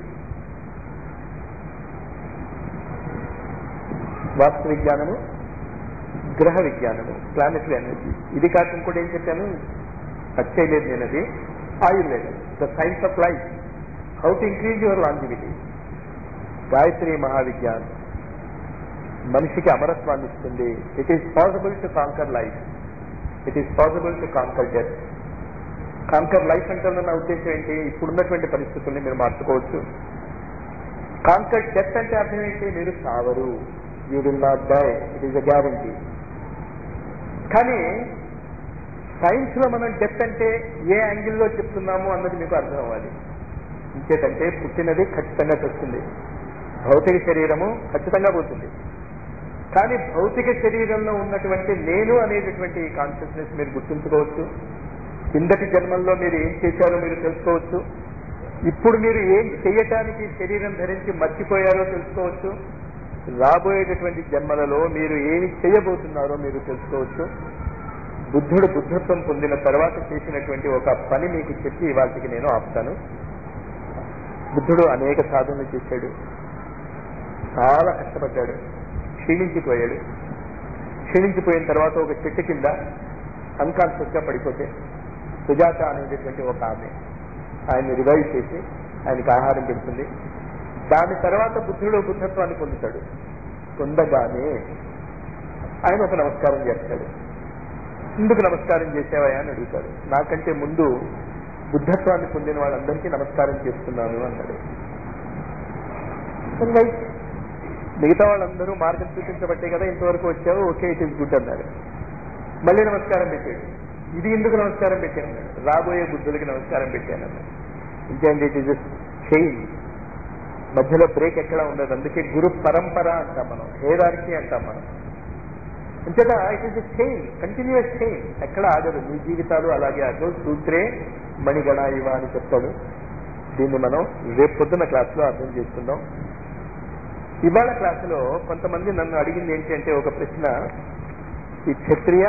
వాస్తు విజ్ఞానము గ్రహ విజ్ఞానము ప్లానటరీ ఎనర్జీ ఇది కాక ఇంకోటి ఏం చెప్పాను టచ్ చేయలేదు నేను అది ఆయుర్వేదం the science of life how to increase your longevity Gayatri మహావిజ్ఞానం మనిషికి అమరత్వాన్ని ఇస్తుంది it is possible to conquer life it is possible to conquer death conquer life అంటే నా ఉద్దేశం ఏంటి ఇప్పుడున్నటువంటి పరిస్థితుల్ని మీరు మార్చుకోవచ్చు కాంకర్ డెత్ అంటే అర్థం ఏంటి మీరు సావరు you will not die it is a guarantee కానీ సైన్స్ లో మనం డెత్ అంటే ఏ యాంగిల్లో చెప్తున్నాము అన్నది మీకు అర్థం అవ్వాలి ఇంకేటంటే పుట్టినది ఖచ్చితంగా తెస్తుంది భౌతిక శరీరము ఖచ్చితంగా పోతుంది కానీ భౌతిక శరీరంలో ఉన్నటువంటి నేను అనేటటువంటి కాన్షియస్నెస్ మీరు గుర్తుంచుకోవచ్చు కిందటి జన్మల్లో మీరు ఏం చేశారో మీరు తెలుసుకోవచ్చు ఇప్పుడు మీరు ఏం చేయటానికి శరీరం ధరించి మర్చిపోయారో తెలుసుకోవచ్చు రాబోయేటటువంటి జన్మలలో మీరు ఏమి చేయబోతున్నారో మీరు తెలుసుకోవచ్చు బుద్ధుడు బుద్ధత్వం పొందిన తర్వాత చేసినటువంటి ఒక పని మీకు చెప్పి ఇవాళకి నేను ఆపుతాను బుద్ధుడు అనేక సాధనలు చేశాడు చాలా కష్టపడ్డాడు క్షీణించిపోయాడు క్షీణించిపోయిన తర్వాత ఒక చెట్టు కింద అన్కాన్షియస్ గా పడిపోతే సుజాత అనేటటువంటి ఒక ఆమె ఆయన్ని రివైవ్ చేసి ఆయనకి ఆహారం పెడుతుంది దాని తర్వాత బుద్ధుడు బుద్ధత్వాన్ని పొందుతాడు పొందగానే ఆయన ఒక నమస్కారం చేస్తాడు ఎందుకు నమస్కారం చేసావయ్యా అని అడుగుతాడు నాకంటే ముందు బుద్ధత్వాన్ని పొందిన వాళ్ళందరికీ నమస్కారం చేస్తున్నాను అన్నాడు రైట్ మిగతా వాళ్ళందరూ మార్గం చూపించబట్టే కదా ఇంతవరకు వచ్చావు ఓకే ఇట్ ఈస్ గుడ్ అన్నారు మళ్ళీ నమస్కారం పెట్టాడు ఇది ఎందుకు నమస్కారం పెట్టాను అన్నాడు రాబోయే బుద్ధులకి నమస్కారం పెట్టాను అన్నాడు ఇంకేంటి ఇట్ ఈస్ చైన్ మధ్యలో బ్రేక్ ఎక్కడ ఉండదు అందుకే గురు పరంపర అంటాం మనం హేరార్కి అంటాం మనం అంతేనా it is a chain continuous chain ఎక్కడ ఆగదు మీ జీవితాలు అలాగే ఆగదు సూత్రే మణిగణ ఇవ అని చెప్తాడు దీన్ని మనం రేపు పొద్దున్న క్లాస్లో అర్థం చేసుకుందాం ఇవాళ క్లాసులో కొంతమంది నన్ను అడిగింది ఏంటి అంటే ఒక ప్రశ్న ఈ క్షత్రియ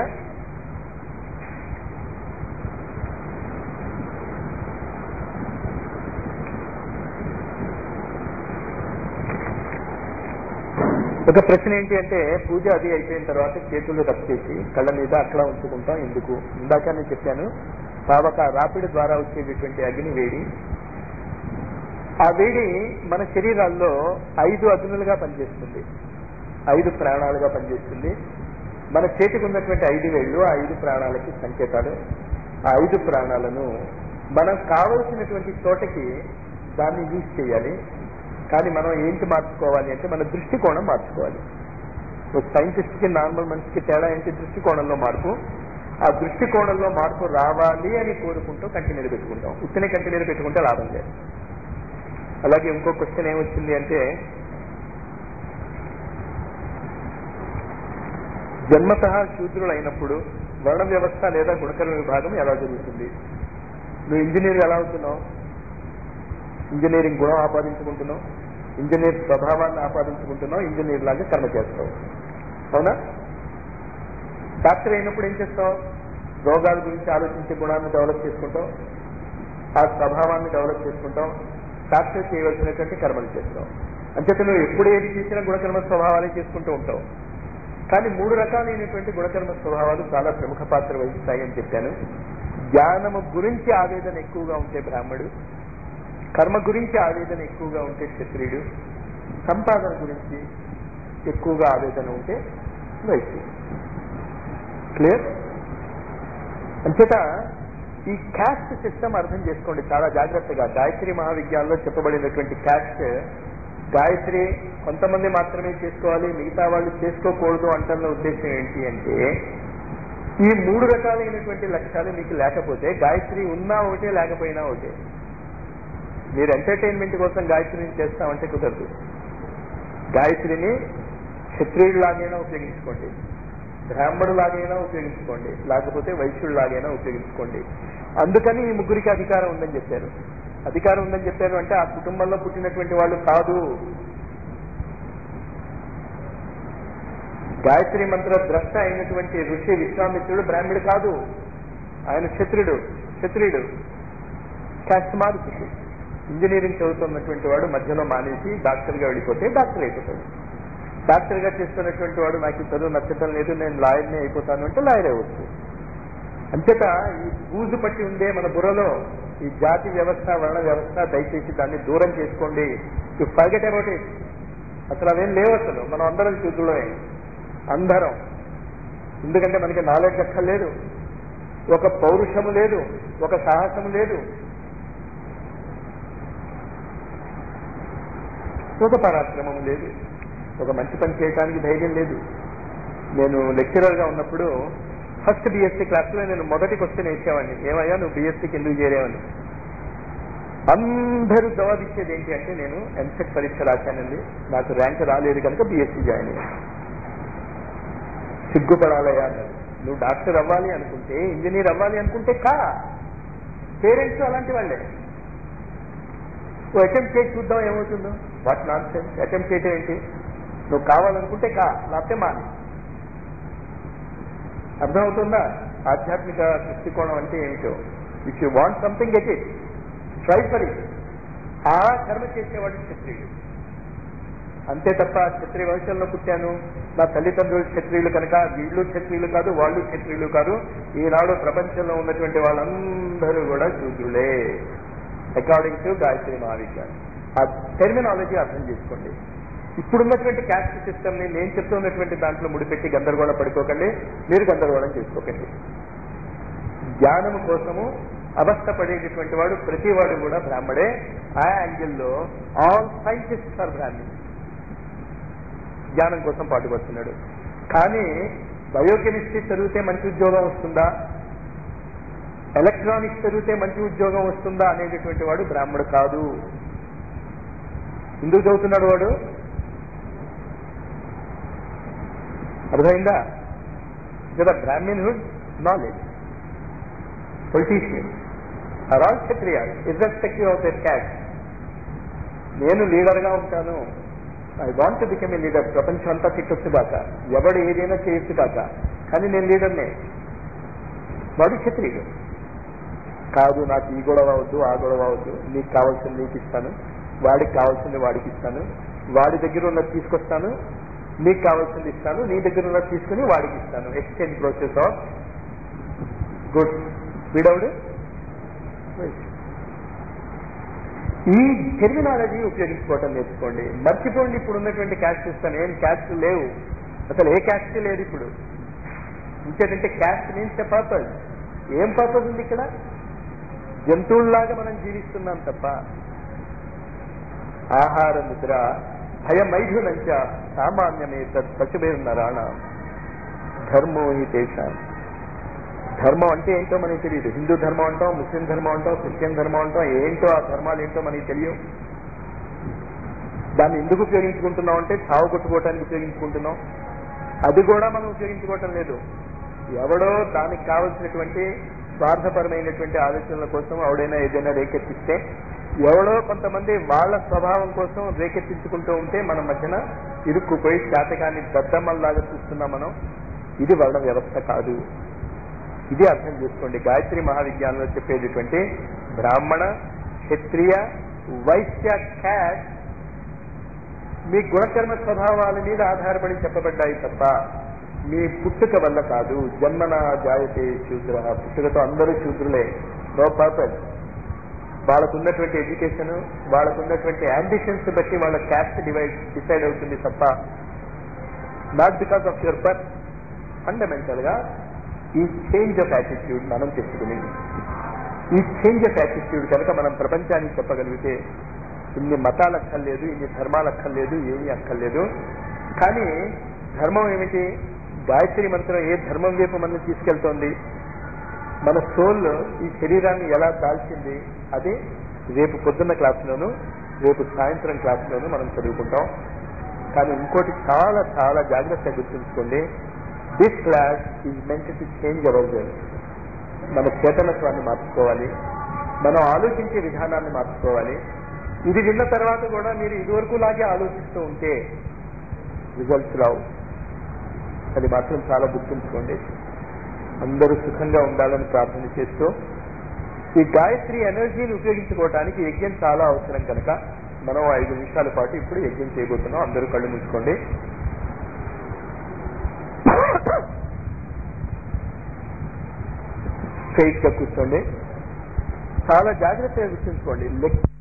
ఒక ప్రశ్న ఏంటి అంటే పూజ అది అయిపోయిన తర్వాత చేతులు రబ్ చేసి కళ్ళ మీద అట్లా ఉంచుకుంటాం ఎందుకు ఇందాక నేను చెప్పాను పావక రాపిడి ద్వారా వచ్చేటటువంటి అగ్ని వేడి ఆ వేడి మన శరీరాల్లో ఐదు అగ్నులుగా పనిచేస్తుంది ఐదు ప్రాణాలుగా పనిచేస్తుంది మన చేతికి ఉన్నటువంటి ఐదు వేళ్ళు ఆ ఐదు ప్రాణాలకి సంకేతాలు ఆ ఐదు ప్రాణాలను మనం కావలసినటువంటి చోటకి దాన్ని యూజ్ చేయాలి కానీ మనం ఏంటి మార్చుకోవాలి అంటే మన దృష్టికోణం మార్చుకోవాలి ఒక సైంటిస్ట్కి నార్మల్ మనిషికి తేడా ఏంటి దృష్టికోణంలో మార్పు ఆ దృష్టికోణంలో మార్పు రావాలి అని కోరుకుంటూ కంటిన్యూ పెట్టుకుంటాం ఉత్తనే కంటిన్యూ పెట్టుకుంటే లాభం లేదు అలాగే ఇంకో క్వశ్చన్ ఏమొచ్చింది అంటే జన్మత శూద్రులు అయినప్పుడు వర్ణ వ్యవస్థ లేదా గుణకర్మ విభాగం ఎలా జరుగుతుంది నువ్వు ఇంజనీర్ ఎలా అవుతున్నావు ఇంజనీరింగ్ గుణం ఆపాదించుకుంటున్నావు ఇంజనీర్ స్వభావాన్ని ఆపాదించుకుంటున్నావు ఇంజనీర్ లాగా కర్మ చేస్తావు అవునా డాక్టర్ అయినప్పుడు ఏం చేస్తావు రోగాల గురించి ఆలోచించే గుణాన్ని డెవలప్ చేసుకుంటాం ఆ స్వభావాన్ని డెవలప్ చేసుకుంటాం డాక్టర్ చేయవలసినటువంటి కర్మలు చేస్తాం అంచేత నువ్వు ఎప్పుడు ఏది చేసినా గుణకర్మ స్వభావాలే చేసుకుంటూ ఉంటావు కానీ మూడు రకాలైనటువంటి గుణకర్మ స్వభావాలు చాలా ప్రముఖ పాత్ర వహిస్తాయి అని చెప్పాను జ్ఞానము గురించి ఆవేదన ఎక్కువగా ఉంటే బ్రాహ్మడు కర్మ గురించి ఆవేదన ఎక్కువగా ఉంటే క్షత్రియుడు సంపాదన గురించి ఎక్కువగా ఆవేదన ఉంటే వైశ్యుడు క్లియర్ అంచేత ఈ క్యాస్ట్ సిస్టమ్ అర్థం చేసుకోండి చాలా జాగ్రత్తగా గాయత్రి మహావిజ్ఞానంలో చెప్పబడినటువంటి క్యాస్ట్ గాయత్రి కొంతమంది మాత్రమే చేసుకోవాలి మిగతా వాళ్ళు చేసుకోకూడదు అంటున్న ఉద్దేశం ఏంటి అంటే ఈ మూడు రకాలైనటువంటి లక్ష్యాలు మీకు లేకపోతే గాయత్రి ఉన్నా ఒకటే లేకపోయినా ఒకటే మీరు ఎంటర్టైన్మెంట్ కోసం గాయత్రిని చేస్తామంటే కుదరదు గాయత్రిని క్షత్రియుడిలాగైనా ఉపయోగించుకోండి బ్రాహ్మణులాగైనా ఉపయోగించుకోండి లేకపోతే వైశ్యుడిలాగైనా ఉపయోగించుకోండి అందుకని ఈ ముగ్గురికి అధికారం ఉందని చెప్పారు అధికారం ఉందని చెప్పారు అంటే ఆ కుటుంబంలో పుట్టినటువంటి వాళ్ళు కాదు గాయత్రి మంత్ర ద్రష్ట అయినటువంటి ఋషి విశ్వామిత్రుడు బ్రాహ్మణుడు కాదు ఆయన క్షత్రుడు క్షత్రియుడు క్యాస్ట్ మారుతుంది ఇంజనీరింగ్ చదువుతున్నటువంటి వాడు మధ్యలో మానేసి డాక్టర్గా వెళ్ళిపోతే డాక్టర్ అయిపోతాడు డాక్టర్గా చేస్తున్నటువంటి వాడు నాకు ఈ చదువు నచ్చటం లేదు నేను లాయర్ని అయిపోతాను అంటే లాయర్ అవ్వచ్చు అంచేత ఈ బూజు పట్టి ఉందే మన బుర్రలో ఈ జాతి వ్యవస్థ వర్ణ వ్యవస్థ దయచేసి దాన్ని దూరం చేసుకోండి యు ఫర్గెట్ అబౌట్ ఇట్ అసలు అవేం లేవు అసలు మనం అందరం చూద్దులమే అందరం ఎందుకంటే మనకి నాలెడ్జ్ అక్కర్లేదు ఒక పౌరుషము లేదు ఒక సాహసము లేదు ఒక పరాక్రమము లేదు ఒక మంచి పని చేయడానికి ధైర్యం లేదు నేను లెక్చరర్గా ఉన్నప్పుడు ఫస్ట్ బీఎస్సీ క్లాస్లో నేను మొదటి క్వశ్చన్ వేసేవాడిని ఏమయ్యా నువ్వు బీఎస్సీకి ఎందుకు చేరేవని అందరూ జవాబిచ్చేది ఏంటి అంటే నేను ఎంసెట్ పరీక్ష రాశానండి నాకు ర్యాంక్ రాలేదు కనుక బీఎస్సీ జాయిన్ అయ్యాను సిగ్గుపడాలయ్యా అన్నది నువ్వు డాక్టర్ అవ్వాలి అనుకుంటే ఇంజనీర్ అవ్వాలి అనుకుంటే కా పేరెంట్స్ అలాంటి వాళ్ళే నువ్వు అటెంప్ట్ చేసి చూద్దాం ఏమవుతుందో వాట్ నాన్ సెన్స్ అటెంప్ట్ చేయటం ఏంటి నువ్వు కావాలనుకుంటే కా లేకపోతే మాని అర్థమవుతుందా ఆధ్యాత్మిక దృష్టికోణం అంటే ఏమిటో if you want something get it try for it ఆ కర్మ చేసేవాడు క్షత్రియుడు అంతే తప్ప క్షత్రియ వంశంలో పుట్టాను నా తల్లిదండ్రులు క్షత్రియులు కనుక వీళ్ళు క్షత్రియులు కాదు వాళ్ళు క్షత్రియులు కాదు ఈనాడు ప్రపంచంలో ఉన్నటువంటి వాళ్ళందరూ కూడా శూద్రులే అకార్డింగ్ టు గాయత్రి మహావిజ్ఞానం ఆ టెర్మినాలజీ అర్థం చేసుకోండి ఇప్పుడున్నటువంటి క్యాస్ట్ సిస్టమ్ ని నేను చెప్తున్నటువంటి దాంట్లో ముడిపెట్టి గందరగోళం పడిపోకండి మీరు గందరగోళం చేసుకోకండి జ్ఞానము కోసము అవస్థ పడేటటువంటి వాడు ప్రతి వాడు కూడా బ్రాహ్మడే ఆ యాంగిల్లో ఆల్ సైంటిస్ట్ ఆర్ బ్రాహ్మణ్ జ్ఞానం కోసం పాటుపడుతున్నాడు కానీ బయోకెమిస్ట్రీ చదివితే మంచి ఉద్యోగం వస్తుందా ఎలక్ట్రానిక్స్ చదివితే మంచి ఉద్యోగం వస్తుందా అనేటటువంటి వాడు బ్రాహ్మడు కాదు ఎందుకు చదువుతున్నాడు వాడు అర్థమైందా కదా brahminhood knowledge politician are all Kshatriya irrespective of their caste నేను లీడర్గా ఉంటాను I want become a leader ప్రపంచం అంతా తిట్టొచ్చు కాక ఎవడు ఏదైనా చేయొచ్చు కాక కానీ నేను లీడర్నే వాడు క్షత్రియుడు కాదు నాకు ఈ గొడవ అవద్దు ఆ గొడవ అవద్దు నీకు కావాల్సింది నీకు ఇస్తాను వాడికి కావాల్సింది వాడికి ఇస్తాను వాడి దగ్గర ఉన్నది తీసుకొస్తాను నీకు కావాల్సింది ఇస్తాను నీ దగ్గర ఉన్నది తీసుకుని వాడికి ఇస్తాను ఎక్స్చేంజ్ ప్రాసెస్ ఆఫ్ గుడ్ వీడవుడు ఈ టెర్మినాలజీ ఉపయోగించుకోవటం నేర్చుకోండి మర్చిపోండి ఇప్పుడు ఉన్నటువంటి క్యాస్ట్ సిస్టమ్ ఏం క్యాస్ట్ లేవు అసలు ఏ క్యాస్ట్ లేదు ఇప్పుడు ఇంకేంటంటే క్యాస్ట్ మీన్స్ ఎ పర్పస్ ఏం పర్పస్ ఉంది ఇక్కడ జంతువుల్లాగా మనం జీవిస్తున్నాం తప్ప ఆహార నిద్ర భయమైథునంచ సామాన్యమే తత్ పశుభేర్నరాణ ధర్మో హి తేషాం ధర్మం అంటే ఏంటో మనకి తెలియదు హిందూ ధర్మం అంటాం ముస్లిం ధర్మం అంటాం క్రిస్టియన్ ధర్మం అంటాం ఏంటో ఆ ధర్మాలు ఏంటో మనకి తెలియవు దాన్ని ఎందుకు ఉపయోగించుకుంటున్నాం అంటే చావు కొట్టుకోవటానికి ఉపయోగించుకుంటున్నాం అది కూడా మనం ఉపయోగించుకోవటం లేదు ఎవడో దానికి కావలసినటువంటి స్వార్థపరమైనటువంటి ఆలోచనల కోసం ఎవడైనా ఏదైనా రేకెత్తిస్తే ఎవడో కొంతమంది వాళ్ళ స్వభావం కోసం రేకెత్తించుకుంటూ ఉంటే మన మధ్యన ఇరుక్కుపోయి శాతకాన్ని దద్దమ్మల్లాగా చూస్తున్నాం మనం ఇది వర్ణ వ్యవస్థ కాదు ఇది అర్థం చేసుకోండి గాయత్రి మహావిజ్ఞానంలో చెప్పేటటువంటి బ్రాహ్మణ క్షత్రియ వైశ్య క్యాట్ మీ గుణకర్మ స్వభావాల మీద ఆధారపడి చెప్పబడ్డాయి తప్ప మీ పుట్టుక వల్ల కాదు జన్మన జాయతే శూద్ర పుట్టుకతో అందరూ శూద్రులే నో పర్పస్ వాళ్ళకున్నటువంటి ఎడ్యుకేషన్ వాళ్ళకున్నటువంటి అంబిషన్స్ బట్టి వాళ్ళ క్యాస్ట్ డివైడ్ డిసైడ్ అవుతుంది తప్ప not because of your birth fundamental గా ఈ చేంజ్ ఆఫ్ యాటిట్యూడ్ మనం తెచ్చుకుని ఈ చేంజ్ ఆఫ్ యాటిట్యూడ్ కనుక మనం ప్రపంచానికి చెప్పగలిగితే ఇన్ని మతాలు అక్కర్లేదు ఇన్ని ధర్మాలు అక్కర్లేదు ఏమీ అక్కర్లేదు కానీ ధర్మం ఏమిటి గాయత్రి మంత్రం ఏ ధర్మం వైపు మనం తీసుకెళ్తోంది మన సోల్ ఈ శరీరాన్ని ఎలా దాల్చింది అది రేపు పొద్దున్న క్లాసులోను రేపు సాయంత్రం క్లాసులోను మనం చదువుకుంటాం కానీ ఇంకోటి చాలా చాలా జాగ్రత్తగా గుర్తుంచుకోండి this class is meant to change our మన చేతనత్వాన్ని మార్చుకోవాలి మనం ఆలోచించే విధానాన్ని మార్చుకోవాలి ఇది విన్న తర్వాత కూడా మీరు ఇదివరకు లాగే ఆలోచిస్తూ ఉంటే రిజల్ట్స్ రావు అది మాత్రం చాలా గుర్తుంచుకోండి అందరూ సుఖంగా ఉండాలని ప్రార్థన చేస్తూ ఈ గాయత్రి ఎనర్జీని ఉపయోగించుకోవడానికి యజ్ఞం చాలా అవసరం కనుక మనం ఐదు నిమిషాల పాటు ఇప్పుడు యజ్ఞం చేయబోతున్నాం అందరూ కళ్ళు మూసుకోండి స్ట్రైట్ గా కూర్చోండి చాలా జాగ్రత్తగా గుర్తుంచుకోండి లెక్క